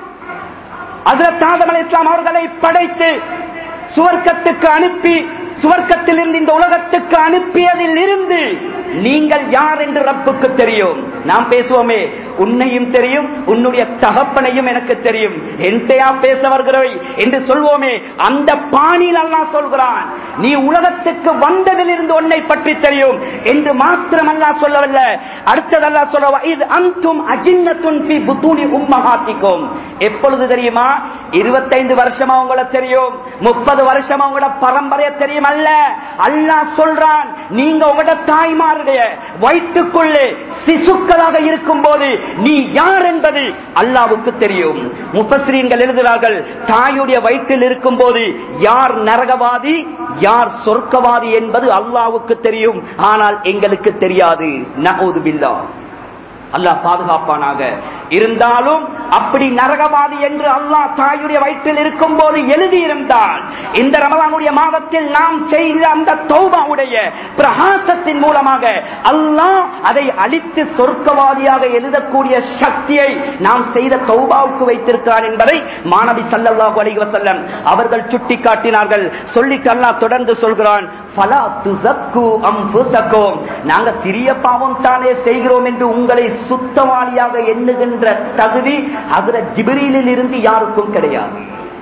S1: ஹஜரத் ஆதம் அலைஹிஸ்ஸலாம் அவர்களை படைத்து சுவர்க்கத்துக்கு அனுப்பி சுவர்க்கத்தில் இருந்து இந்த உலகத்துக்கு அனுப்பியதில் இருந்து நீங்கள் யார் என்று ரப்புக்கு தெரியும் நாம் பேசுவோமே உன்னையும் தெரியும் உன்னுடைய தகப்பனையும் எனக்கு தெரியும் என்கிட்டயா பேச வருகிறவை என்று சொல்வோமே அந்த பாணியில் அல்லாஹ் சொல்கிறான் நீ உலகத்துக்கு வந்ததிலிருந்து உன்னை பற்றி தெரியும் என்று மாத்திரம் அல்லாஹ் சொல்லவல்ல அடுத்தது அல்லாஹ் சொல்ல இது அந்தும் அஜின்னத்துன் பி புத்தூனி உம்மஹாத்திக்கும் எப்பொழுது தெரியுமா இருபத்தைந்து வருஷமா உங்களை தெரியும் முப்பது வருஷமா உங்களோட பரம்பரைய தெரியும் அல்ல அல்லாஹ் சொல்றான் நீங்க உங்களோட தாய்மாருடைய வயிற்றுக்குள்ளே சிசுக்களாக இருக்கும் போது நீ யார் என்பது அல்லாவுக்கு தெரியும் முப்பஸ்ரீன்கள் எழுதுகிறார்கள் தாயுடைய வயிற்றில் இருக்கும் போது யார் நரகவாதி யார் சொர்க்கவாதி என்பது அல்லாவுக்கு தெரியும் ஆனால் எங்களுக்கு தெரியாது நகோது பில்லா அல்லாஹ் பாதுகாப்பானாக இருந்தாலும் அப்படி நரகவாதி என்று அல்லாஹ் தாயுடைய வயிற்றில் இருக்கும் போது எழுதியிருந்தால் இந்த ரமலானுடைய மாதத்தில் நாம் செய்த அந்த தௌபாவுடைய பிரகாசத்தின் மூலமாக அல்லாஹ் அதை அழித்து சொர்க்கவாதியாக எழுதக்கூடிய சக்தியை நாம் செய்த தௌபாவுக்கு வைத்திருக்கிறார் என்பதை மாணவி சல்லல்லாஹு அலைஹி வஸல்லம் அவர்கள் சுட்டி காட்டினார்கள் சொல்லிட்டு அல்லாஹ் தொடர்ந்து சொல்கிறான் "ஃபலா துஸக்கு அன்ஃபுஸக்கும்." நாங்க சிறிய பாவம் தானே செய்கிறோம் என்று உங்களை சுத்தவாளியாக எண்ணுகின்ற தகுதி அதுல ஜிபிரிலில் இருந்து யாருக்கும் கிடையாது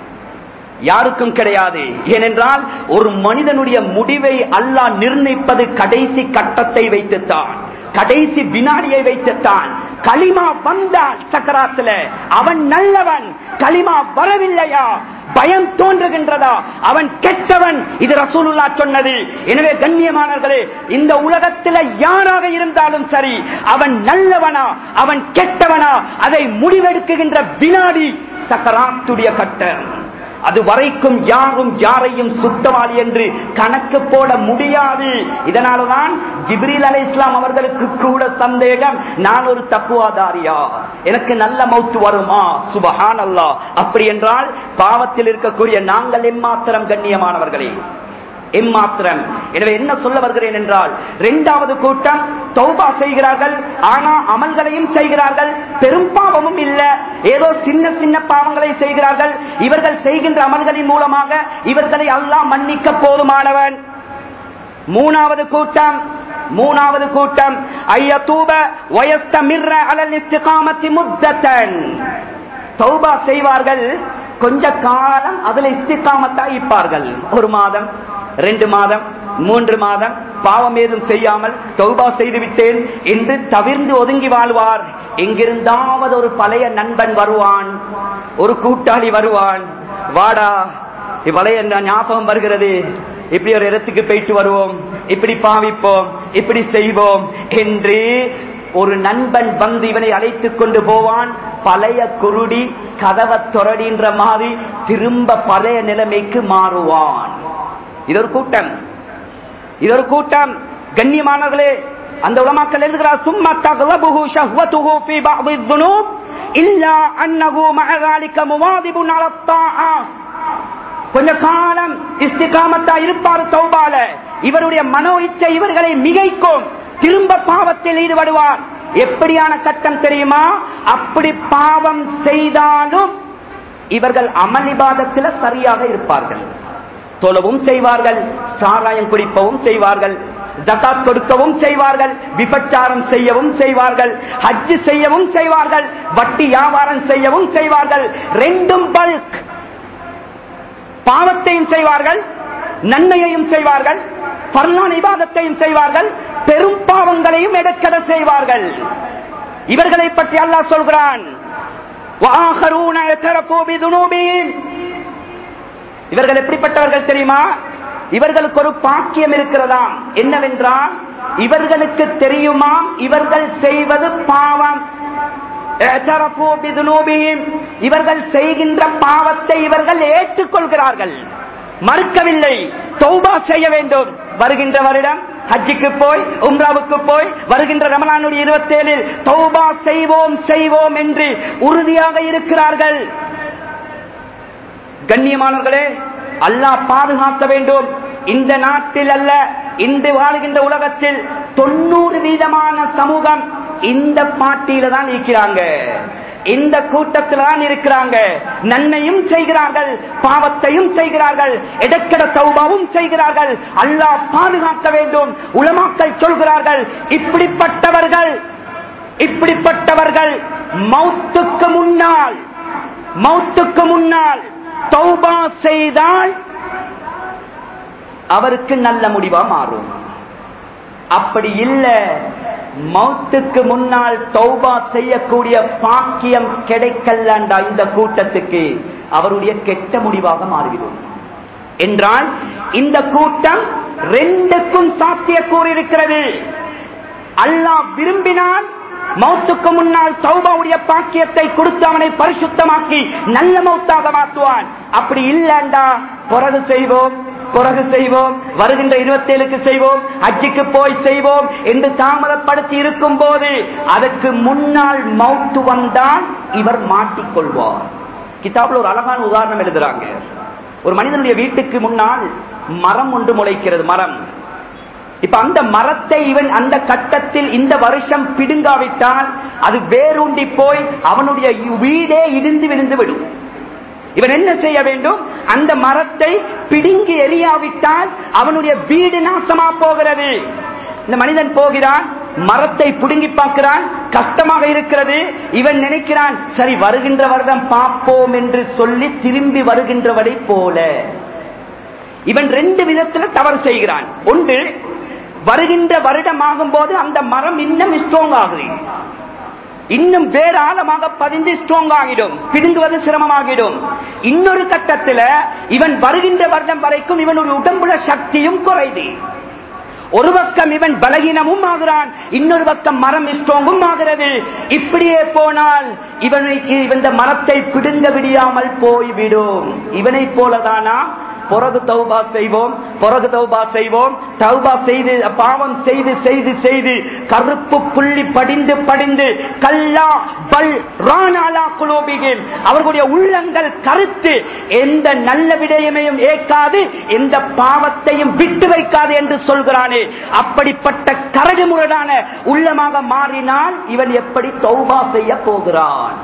S1: யாருக்கும் கிடையாது ஏனென்றால் ஒரு மனிதனுடைய முடிவை அல்லாஹ் நிர்ணயிப்பது கடைசி கட்டத்தை வைத்துத்தான் கடைசி வினாடியை வைத்துத்தான் களிமா வந்தால் சக்கராத்துல அவன் நல்லவன் களிமா வரவில்லையா பயம் தோன்றுகின்றதா அவன் கெட்டவன் இது ரசூலுல்லா சொன்னது எனவே கண்ணியமானவர்களே இந்த உலகத்தில் யாராக இருந்தாலும் சரி அவன் நல்லவனா அவன் கெட்டவனா அதை முடிவெடுக்குகின்ற வினாடி சக்கராத்துடைய கட்டம் அது வரைக்கும் யாரும் யாரையும் சுத்தவாளி என்று கணக்கு போட முடியாது இதனாலதான் ஜிப்ரீல் அலை இஸ்லாம் அவர்களுக்கு கூட சந்தேகம் நான் ஒரு தப்புவாதாரியா எனக்கு நல்ல மௌத்து வருமா சுபஹான் அல்லா அப்படி என்றால் பாவத்தில் இருக்கக்கூடிய நாங்கள் எம்மாத்திரம் கண்ணியமானவர்களே எம்மாத்திரம் எனவே என்ன சொல்ல வருகிறேன் என்றால் இரண்டாவது கூட்டம் தௌபா செய்கிறார்கள் ஆனா அமல்களையும் செய்கிறார்கள் பெரும் பாவமும் இல்ல ஏதோ சின்ன சின்ன பாவங்களை செய்கிறார்கள் இவர்கள் செய்கின்ற அமல்களின் மூலமாக இவர்களை அல்லாஹ் மன்னிக்க போதுமானவன் மூணாவது கூட்டம் மூணாவது கூட்டம் ஐயத்தூப வயஸ்தமிர்ர அலல் இஸ்திகாமத்தி முத்தத்தன் தௌபா செய்வார்கள் கொஞ்ச காலம் அதுல இஸ்திகாமத்தா இருப்பார்கள் ஒரு மாதம் ரெண்டு மாதம் மூன்று மாதம் பாவம் ஏதும் செய்யாமல் தௌபா செய்து விட்டேன் என்று தவிர்ந்து ஒதுங்கி வாழ்வார் எங்கிருந்தாவது ஒரு பழைய நண்பன் வருவான் ஒரு கூட்டாளி வருவான் வாடா பழைய ஞாபகம் வருகிறது இப்படி ஒரு இடத்துக்கு போயிட்டு வருவோம் இப்படி பாவிப்போம் இப்படி செய்வோம் என்று ஒரு நண்பன் வந்து இவனை அழைத்துக் கொண்டு போவான் பழைய குருடி கதவை தொடடின்ற மாதிரி திரும்ப பழைய நிலைமைக்கு மாறுவான் இது ஒரு கூட்டம் இது ஒரு கூட்டம் கண்ணியமானவர்களே அந்த உலமாக்கள் எழுதுகிறார் சும்மா தகலபுகு ஷஹ்வதுஹு ஃபீ பஅதி الذنوب இல்லா அன்னஹு மஅ ذلك முவாதிபு على الطاعه கொஞ்ச காலம் இஸ்திகாமத்தா இருப்பார் தௌபால இவருடைய மனோ இச்சை இவர்களை மிகைக்கும் திரும்ப பாவத்தில் ஈடுபடுவார் எப்படியான சட்டம் தெரியுமா அப்படி பாவம் செய்தாலும் இவர்கள் அமளிபாதத்தில் சரியாக இருப்பார்கள் தொழவும் செய்வார்கள் சாராயம் குடிப்பவும் செய்வார்கள் ஜகாத் கொடுக்கவும் செய்வார்கள் விபச்சாரம் செய்யவும் செய்வார்கள் ஹஜ் செய்யவும் செய்வார்கள் வட்டி வியாபாரம் செய்யவும் செய்வார்கள் ரெண்டும் பல்க் பாவத்தையும் செய்வார்கள் நன்மையையும் செய்வார்கள் பர்லான இபாதத்தையும் செய்வார்கள் பெரும் பாவங்களையும் எடுக்கட செய்வார்கள் இவர்களை பற்றி அல்லாஹ் சொல்கிறான் وآخرون اعترفوا بذنوبهم இவர்கள் எப்படிப்பட்டவர்கள் தெரியுமா இவர்களுக்கு ஒரு பாக்கியம் இருக்கிறதாம் என்னவென்றால் இவர்களுக்கு தெரியுமாம் இவர்கள் செய்வது பாவம் اعترفوا بذنوبهم. இவர்கள் செய்கின்ற பாவத்தை இவர்கள் ஏற்றுக்கொள்கிறார்கள் மறுக்கவில்லை தௌபா செய்ய வேண்டும் வருகின்ற வருடம் ஹஜ்ஜுக்கு போய் உம்ராவுக்கு போய் வருகின்ற ரமலானுடைய இருபத்தி ஏழில் தௌபா செய்வோம் செய்வோம் என்று உறுதியாக இருக்கிறார்கள் கண்ணியமானவர்களே அல்லாஹ் பாதுகாக்க வேண்டும் இந்த நாட்டில் அல்ல இன்று வாழ்கின்ற உலகத்தில் தொண்ணூறு வீதமான சமூகம் இந்த பாட்டியில தான் இருக்கிறாங்க இந்த கூட்டத்தில் தான் இருக்கிறாங்க நன்மையும் செய்கிறார்கள் பாவத்தையும் செய்கிறார்கள் இடக்கட தௌபாவும் செய்கிறார்கள் அல்லாஹ் பாதுகாக்க வேண்டும் உலமாக்கள் சொல்கிறார்கள் இப்படிப்பட்டவர்கள் இப்படிப்பட்டவர்கள் மௌத்துக்கு முன்னால் மௌத்துக்கு முன்னால் தௌபா செய்தால் அவருக்கு நல்ல முடிவா மாறும் அப்படி இல்ல மௌத்துக்கு முன்னால் தௌபா செய்யக்கூடிய பாக்கியம் கிடைக்கலண்டா இந்த கூட்டத்துக்கு அவருடைய கெட்ட முடிவாக மாறிவிடும் என்றால் இந்த கூட்டம் ரெண்டுக்கும் சாத்தியக்கூறு இருக்கிறது அல்லாஹ் விரும்பினால் மௌத்துக்கு முன்னால் தௌபாவுடைய பாக்கியத்தை கொடுத்து அவனை பரிசுத்தமாக்கி நல்ல மௌத்தாக மாற்றுவான் அப்படி இல்லண்டா பிறகு செய்வோம் பிறகு செய்வோம் வருகின்ற இருபத்தேழுக்கு செய்வோம் அஜிக்கு போய் செய்வோம் என்று தாமதப்படுத்தி இருக்கும் போது அதற்கு முன்னால் மௌத்து வந்தால் இவர் மாட்டிக்கொள்வார் கிதாபில் ஒரு அழகான உதாரணம் எழுதுறாங்க ஒரு மனிதனுடைய வீட்டுக்கு முன்னால் மரம் ஒன்று முளைக்கிறது மரம் இப்ப அந்த மரத்தை இவன் அந்த கட்டத்தில் இந்த வருஷம் பிடுங்காவிட்டால் அது வேரூண்டி போய் அவனுடைய வீடே இடிந்து விழுந்து விடும் இவன் என்ன செய்ய வேண்டும் அந்த மரத்தை பிடுங்கி எரியாவிட்டால் அவனுடைய வீடு நாசமா போகிறது இந்த மனிதன் போகிறான் மரத்தை புடுங்கி பார்க்கிறான் கஷ்டமாக இருக்கிறது இவன் நினைக்கிறான் சரி வருகின்ற வருடம் பார்ப்போம் என்று சொல்லி திரும்பி வருகின்றவரை போல இவன் ரெண்டு விதத்துல தவறு செய்கிறான் ஒன்று வருகின்ற வருடம் ஆகும் போது அந்த மரம் இன்னும் ஸ்ட்ராங் ஆகுது இன்னும் வேற ஆழமாக பதிந்து ஸ்ட்ராங் ஆகிடும் பிடுங்குவது சிரமமாகிடும் இன்னொரு கட்டத்தில் இவன் வருகின்ற வருடம் வரைக்கும் இவனுடைய உடம்புல சக்தியும் குறைது ஒரு பக்கம் இவன் பலகீனமும் ஆகிறான் இன்னொரு பக்கம் மரம் ஸ்ட்ராங்கும் ஆகிறது இப்படியே போனால் இவனுக்கு இந்த மரத்தை பிடுங்க விடியாமல் போய்விடும் இவனை போலதானா பிறகு தௌபா செய்வோம் பிறகு தௌபா செய்வோம் தௌபா செய்து பாவம் செய்து செய்து செய்து கருப்பு புள்ளி படிந்து படிந்து கல்லா பல் ராணாலா குலோபிகில் அவர்களுடைய உள்ளங்கள் கருத்து எந்த நல்ல விடயமையும் ஏற்காது எந்த பாவத்தையும் விட்டு வைக்காது என்று சொல்கிறானே அப்படிப்பட்ட கரடு முரடான உள்ளமாக மாறினால் இவன் எப்படி தௌபா செய்ய போகிறான்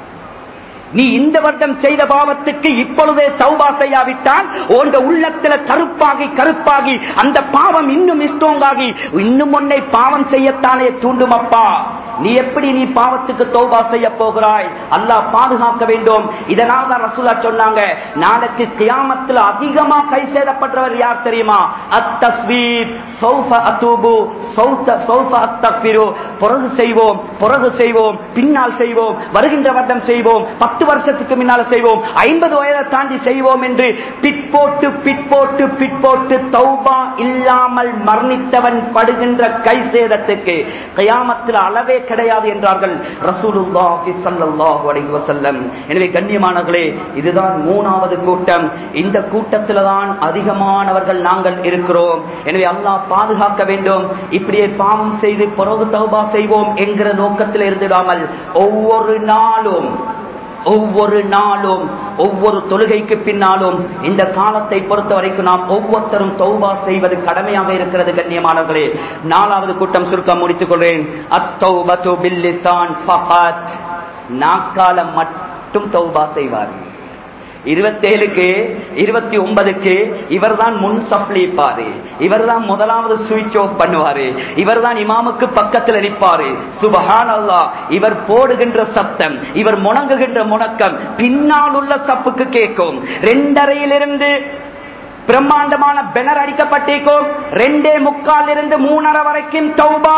S1: நீ இந்த வருடம் செய்த பாவத்துக்கு இப்பொழுதே தௌபா செய்யாவிட்டால் உங்க உள்ளத்துல கருப்பாகி கருப்பாகி அந்த பாவம் இன்னும் இஷ்டோங்காகி இன்னும் உன்னை பாவம் செய்யத்தானே தூண்டும் அப்பா நீ எப்படி நீ பாவத்துக்கு தௌபா செய்ய போகிறாய் அல்லாஹ் பாதுகாக்க வேண்டும் இதனால் தான் ரசூலா சொன்னாங்க நாளைக்கு கியாமத்தில் அதிகமா கை சேதப்பட்டவர் யார் தெரியுமா அத்தஸ்வீர் சௌஃப அத்தூபு சௌத்த சௌஃப அத்தக்பிரு பிறகு செய்வோம் பிறகு செய்வோம் பின்னால் செய்வோம் வருகின்ற வருடம் செய்வோம் பத்து வருஷத்துக்கு முன்னால செய்வோம் ஐம்பது வயதை தாண்டி செய்வோம் என்று பிற்போட்டு பிற்போட்டு பிற்போட்டு தௌபா இல்லாமல் மரணித்தவன் படுகின்ற கை சேதத்துக்கு கயாமத்தில் அளவே கிடையாது என்றார்கள் ரசூலுல்லாஹி ஸல்லல்லாஹு அலைஹி வஸல்லம் எனவே கண்ணியமானவர்களே இதுதான் மூணாவது கூட்டம் இந்த கூட்டத்தில் தான் அதிகமானவர்கள் நாங்கள் இருக்கிறோம் எனவே அல்லாஹ் பாதுகாக்க வேண்டும் இப்படியே பாவம் செய்து பிறகு தௌபா செய்வோம் என்கிற நோக்கத்தில் இருந்திடாமல் ஒவ்வொரு நாளும் ஒவ்வொரு நாளும் ஒவ்வொரு தொழுகைக்கு பின்னாலும் இந்த காலத்தை பொறுத்த வரைக்கும் நாம் ஒவ்வொருத்தரும் தௌபா செய்வது கடமையாக இருக்கிறது கண்ணியமானவர்களே நாலாவது கூட்டம் சுருக்கம் முடித்துக் கொள்றேன் அத்தௌபத்து பில்லிசான் ஃபகத் நாக்கால மட்டும் தௌபா செய்வார்கள் இருபத்தேழுக்கு இருபத்தி ஒன்பதுக்கு இவர் தான் முன் சப்ளிப்பாரு இவர் தான் முதலாவது சுவிட்ச் ஆஃப் பண்ணுவாரு இவர் தான் இமாமுக்கு பக்கத்தில் நிற்பாரு சுபஹான் அல்லா இவர் போடுகின்ற சத்தம் இவர் முணங்குகின்ற முணக்கம் பின்னால் உள்ள சப்புக்கு கேட்கும் ரெண்டரையிலிருந்து பிரம்மாண்டமான பெனர் அடிக்கப்பட்டிருக்கும் ரெண்டே முக்கால் இருந்து மூணரை வரைக்கும் தௌபா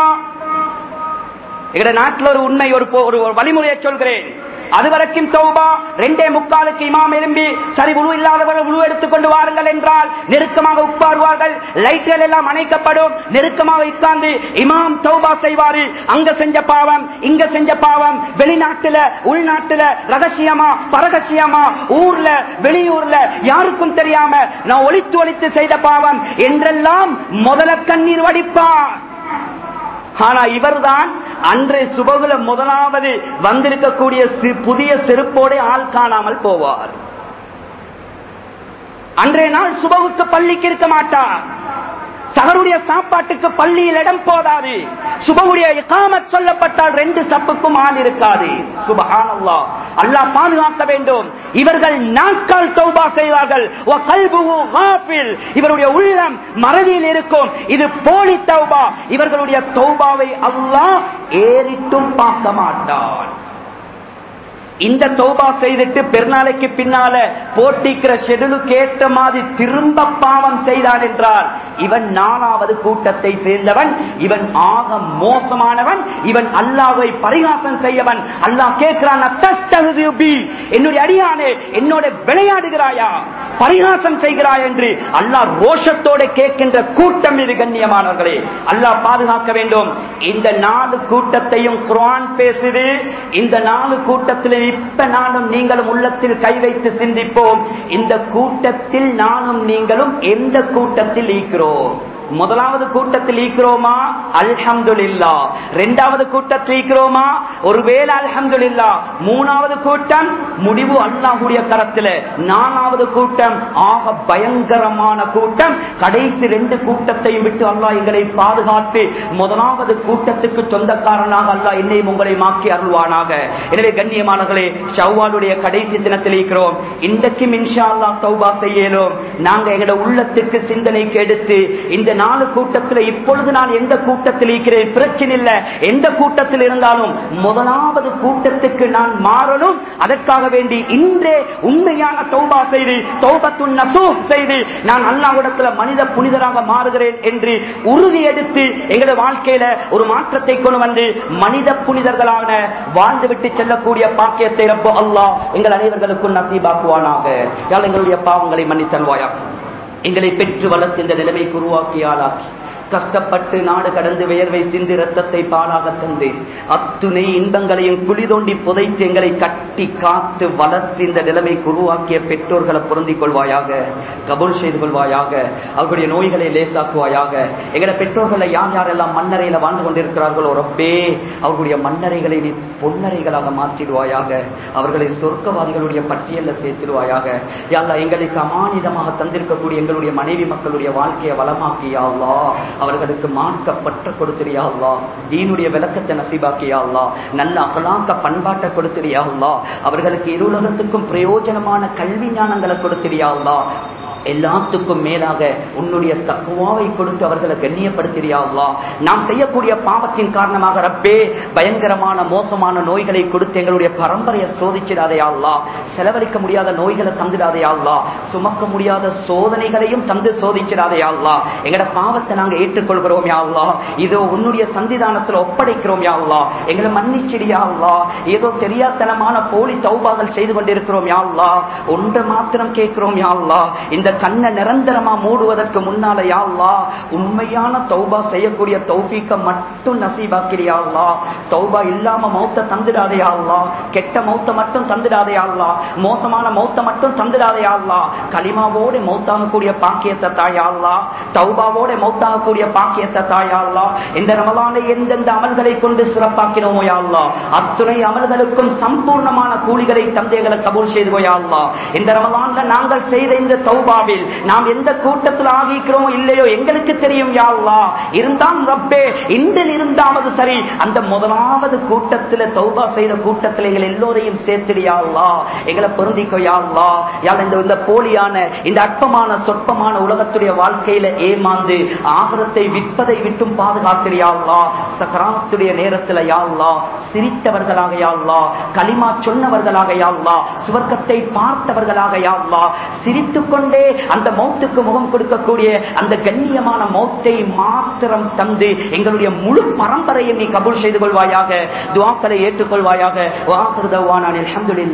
S1: எங்கட நாட்டில் ஒரு உண்மை ஒரு ஒரு வழிமுறையை சொல்கிறேன் அது வரைக்கும் தௌபா ரெண்டே முக்காலுக்கு இமாம் எழும்பி சரி உழு இல்லாதவர்கள் உழு எடுத்துக் கொண்டு வாருங்கள் என்றால் நெருக்கமாக உட்காருவார்கள் லைட்டுகள் எல்லாம் அணைக்கப்படும் நெருக்கமாக உட்கார்ந்து இமாம் தௌபா செய்வாரு அங்க செஞ்ச பாவம் இங்க செஞ்ச பாவம் வெளிநாட்டுல உள்நாட்டுல ரகசியமா பரகசியமா ஊர்ல வெளியூர்ல யாருக்கும் தெரியாம நான் ஒளித்து ஒளித்து செய்த பாவம் என்றெல்லாம் முதல கண்ணீர் வடிப்பான் ஆனா இவர்தான் அன்றைய சுபகுல முதலாவது வந்திருக்கக்கூடிய புதிய செருப்போட ஆள் காணாமல் போவார் அன்றைய நாள் சுபகுக்கு பள்ளிக்கு இருக்க மாட்டார் சகருடைய சாப்பாட்டுக்கு பள்ளியில் இடம் போதாது சுபவுடைய இகாமத் சொல்லப்பட்டால் ரெண்டு சப்புக்கும் ஆள் இருக்காது சுபஹானல்லா அல்லாஹ் பாதுகாக்க வேண்டும் இவர்கள் நாட்கால் தௌபா செய்வார்கள் இவருடைய உள்ளம் மறதியில் இருக்கும் இது போலி தௌபா இவர்களுடைய தௌபாவை அல்லாஹ் ஏறிட்டும் பார்க்க மாட்டான் இந்த தௌபா செய்துட்டு பெருநாளைக்கு பின்னால போட்டிக்கிற ஷெடியூலுக்கு ஏற்ற மாதிரி திரும்ப பாவம் செய்தான் என்றால் இவன் நாலாவது கூட்டத்தை சேர்ந்தவன் இவன் ஆக மோசமானவன் இவன் அல்லாவை பரிகாசம் செய்யவன் அல்லாஹ் கேட்கிறான் என்னுடைய அடியானே என்னோட விளையாடுகிறாயா பரிகாசம் செய்கிறாய் என்று அல்லாஹ் ரோஷத்தோட கேட்கின்ற கூட்டம் இது கண்ணியமானவர்களே அல்லாஹ் பாதுகாக்க வேண்டும் இந்த நாலு கூட்டத்தையும் குரான் பேசுது இந்த நாலு கூட்டத்தில் இப்ப நானும் நீங்களும் உள்ளத்தில் கை வைத்து சிந்திப்போம் இந்த கூட்டத்தில் நானும் நீங்களும் எந்த கூட்டத்தில் ஈக்கிறோம் முதலாவது கூட்டத்தில் ஈக்கிறோமா அல்ஹம்துலில்லா இரண்டாவது கூட்டத்தில் ஈக்கிறோமா ஒருவேளை அல்ஹம்துலில்லா மூணாவது கூட்டம் முடிவு அல்லாஹுடைய கரத்தில் நாலாவது கூட்டம் ஆக பயங்கரமான கூட்டம் கடைசி ரெண்டு கூட்டத்தையும் விட்டு அல்லாஹ் எங்களை பாதுகாத்து முதலாவது கூட்டத்துக்கு சொந்தக்காரனாக அல்லாஹ் என்னையும் உங்களை மாக்கி அருள்வானாக எனவே கண்ணியமானங்களே ஷவ்வாலுடைய கடைசி தினத்தில் இருக்கிறோம் இன்றைக்கும் இன்ஷா அல்லா தௌபா செய்யலும் நாங்க எங்களோட உள்ளத்துக்கு சிந்தனைக்கு எடுத்து இந்த நாலு கூட்டத்தில் இப்பொழுது நான் எந்த கூட்டத்தில் இருக்கிறேன் பிரச்சனை இல்ல எந்த கூட்டத்தில் இருந்தாலும் முதலாவது கூட்டத்துக்கு நான் மாறணும் அதற்காக வேண்டி இன்றே உண்மையான தௌபா செய்து தௌபத்துன் நசூஹ் செய்து நான் அல்லாஹ்விடத்துல மனித புனிதராக மாறுகிறேன் என்று உறுதி எடுத்து எங்களுடைய வாழ்க்கையில ஒரு மாற்றத்தை கொண்டு வந்து மனித புனிதர்களான வாழ்ந்துவிட்டு செல்லக்கூடிய பாக்கியத்தை ரப்போ அல்லாஹ் எங்கள் அனைவர்களுக்கும் நசீபாக்குவானாக யாழ் எங்களுடைய பாவங்களை மன்னித்தல்வாயா எங்களை பெற்று வளர்த்து இந்த நிலைமைக்கு உருவாக்கியாளா கஷ்டப்பட்டு நாடு கடந்து வியர்வை சிந்து ரத்தத்தை பாலாக தந்து அத்துணை இன்பங்களையும் குழி தோண்டி புதைத்து எங்களை கட்டி காத்து வளர்த்து இந்த நிலைமைக்கு உருவாக்கிய பெற்றோர்களை பொருந்திக் கொள்வாயாக கபூல் செய்து கொள்வாயாக அவர்களுடைய நோய்களை லேசாக்குவாயாக எங்களை பெற்றோர்களை யார் யாரெல்லாம் மண்ணறையில வாழ்ந்து கொண்டிருக்கிறார்களோ ரப்பே அவர்களுடைய மண்ணறைகளை நீ பொன்னறைகளாக மாற்றிடுவாயாக அவர்களை சொர்க்கவாதிகளுடைய பட்டியலில் சேர்த்திடுவாயாக யாழ்லா எங்களுக்கு அமானிதமாக தந்திருக்கக்கூடிய எங்களுடைய மனைவி மக்களுடைய வாழ்க்கையை வளமாக்கியாவா அவர்களுக்கு மார்க்க பற்ற கொடுத்திரியாவா தீனுடைய விளக்கத்தை நசிபாக்கியாவா நல்ல அகலாக்க பண்பாட்டை கொடுத்திரியாவா அவர்களுக்கு இருலகத்துக்கும் பிரயோஜனமான கல்வி ஞானங்களை கொடுத்திரியாவா எல்லாத்துக்கும் மேலாக உன்னுடைய தக்குவாவை கொடுத்து அவர்களை கண்ணியப்படுத்தியாவா நாம் செய்யக்கூடிய பாவத்தின் காரணமாக ரப்பே பயங்கரமான மோசமான நோய்களை கொடுத்து எங்களுடைய பரம்பரையை சோதிச்சிடாதையாவா செலவழிக்க முடியாத நோய்களை தந்துடாதையாவா சுமக்க முடியாத சோதனைகளையும் தந்து சோதிச்சிடாதையாவா எங்கட பாவத்தை நாங்க ஏற்றுக்கொள்கிறோம் யாவா இதோ உன்னுடைய சந்திதானத்தில் ஒப்படைக்கிறோம் யாவா எங்களை மன்னிச்சிடியாவா ஏதோ தெரியாதனமான போலி தௌபாகள் செய்து கொண்டிருக்கிறோம் யாவா ஒன்றை மாத்திரம் கேட்கிறோம் யாவா இந்த கண்ணை நிரந்தரமா மூடுவதற்கு முன்னால யாழ்லா உண்மையான தௌபா செய்யக்கூடிய தௌஃபீக்க மட்டும் நசீபாக்கிறியாள்லா தௌபா இல்லாம மௌத்த தந்துடாதையாள்லா கெட்ட மௌத்த மட்டும் தந்துடாதையாள்லா மோசமான மௌத்த மட்டும் தந்துடாதையாள்லா களிமாவோட மௌத்தாகக்கூடிய பாக்கியத்தை தாயாள்லா தௌபாவோட மௌத்தாகக்கூடிய பாக்கியத்தை தாயாள்லா இந்த ரமலானை எந்தெந்த அமல்களை கொண்டு சிறப்பாக்கினோமோ யாழ்லா அத்துணை அமல்களுக்கும் சம்பூர்ணமான கூலிகளை தந்தைகளை கபூல் செய்து போயாள்லா இந்த ரமலான்ல நாங்கள் செய்த இந்த தௌபாவில் நாம் எந்த கூட்டத்தில் ஆகிக்கிறோமோ இல்லையோ எங்களுக்கு தெரியும் யாழ்லா இருந்தால் ரப்பே இன்றில் இருந்தாவது சரி அந்த முதலாவது கூட்டத்தில் தௌபா செய்த கூட்டத்தில் எங்கள் எல்லோரையும் சேர்த்திடியாள்லா எங்களை பொருந்திக்கோ யாழ்லா யாழ் இந்த இந்த போலியான இந்த அற்பமான சொற்பமான உலகத்துடைய வாழ்க்கையில ஏமாந்து ஆகரத்தை விற்பதை விட்டும் பாதுகாத்திரியாள்லா சக்கராத்துடைய நேரத்தில் யாழ்லா சிரித்தவர்களாக யாழ்லா களிமா சொன்னவர்களாக யாழ்லா சுவர்க்கத்தை பார்த்தவர்களாக யாழ்லா சிரித்துக் கொண்டே அந்த மௌத்துக்கு முகம் கொடுக்கக்கூடிய அந்த கண்ணியமான மௌத்தை மாத்திரம் தந்து எங்களுடைய முழு பரம்பரையை நீ கபூல் செய்து கொள்வாயாக துவாக்களை ஏற்றுக்கொள்வாயாக வாக்குறதவான அலமதுல்லா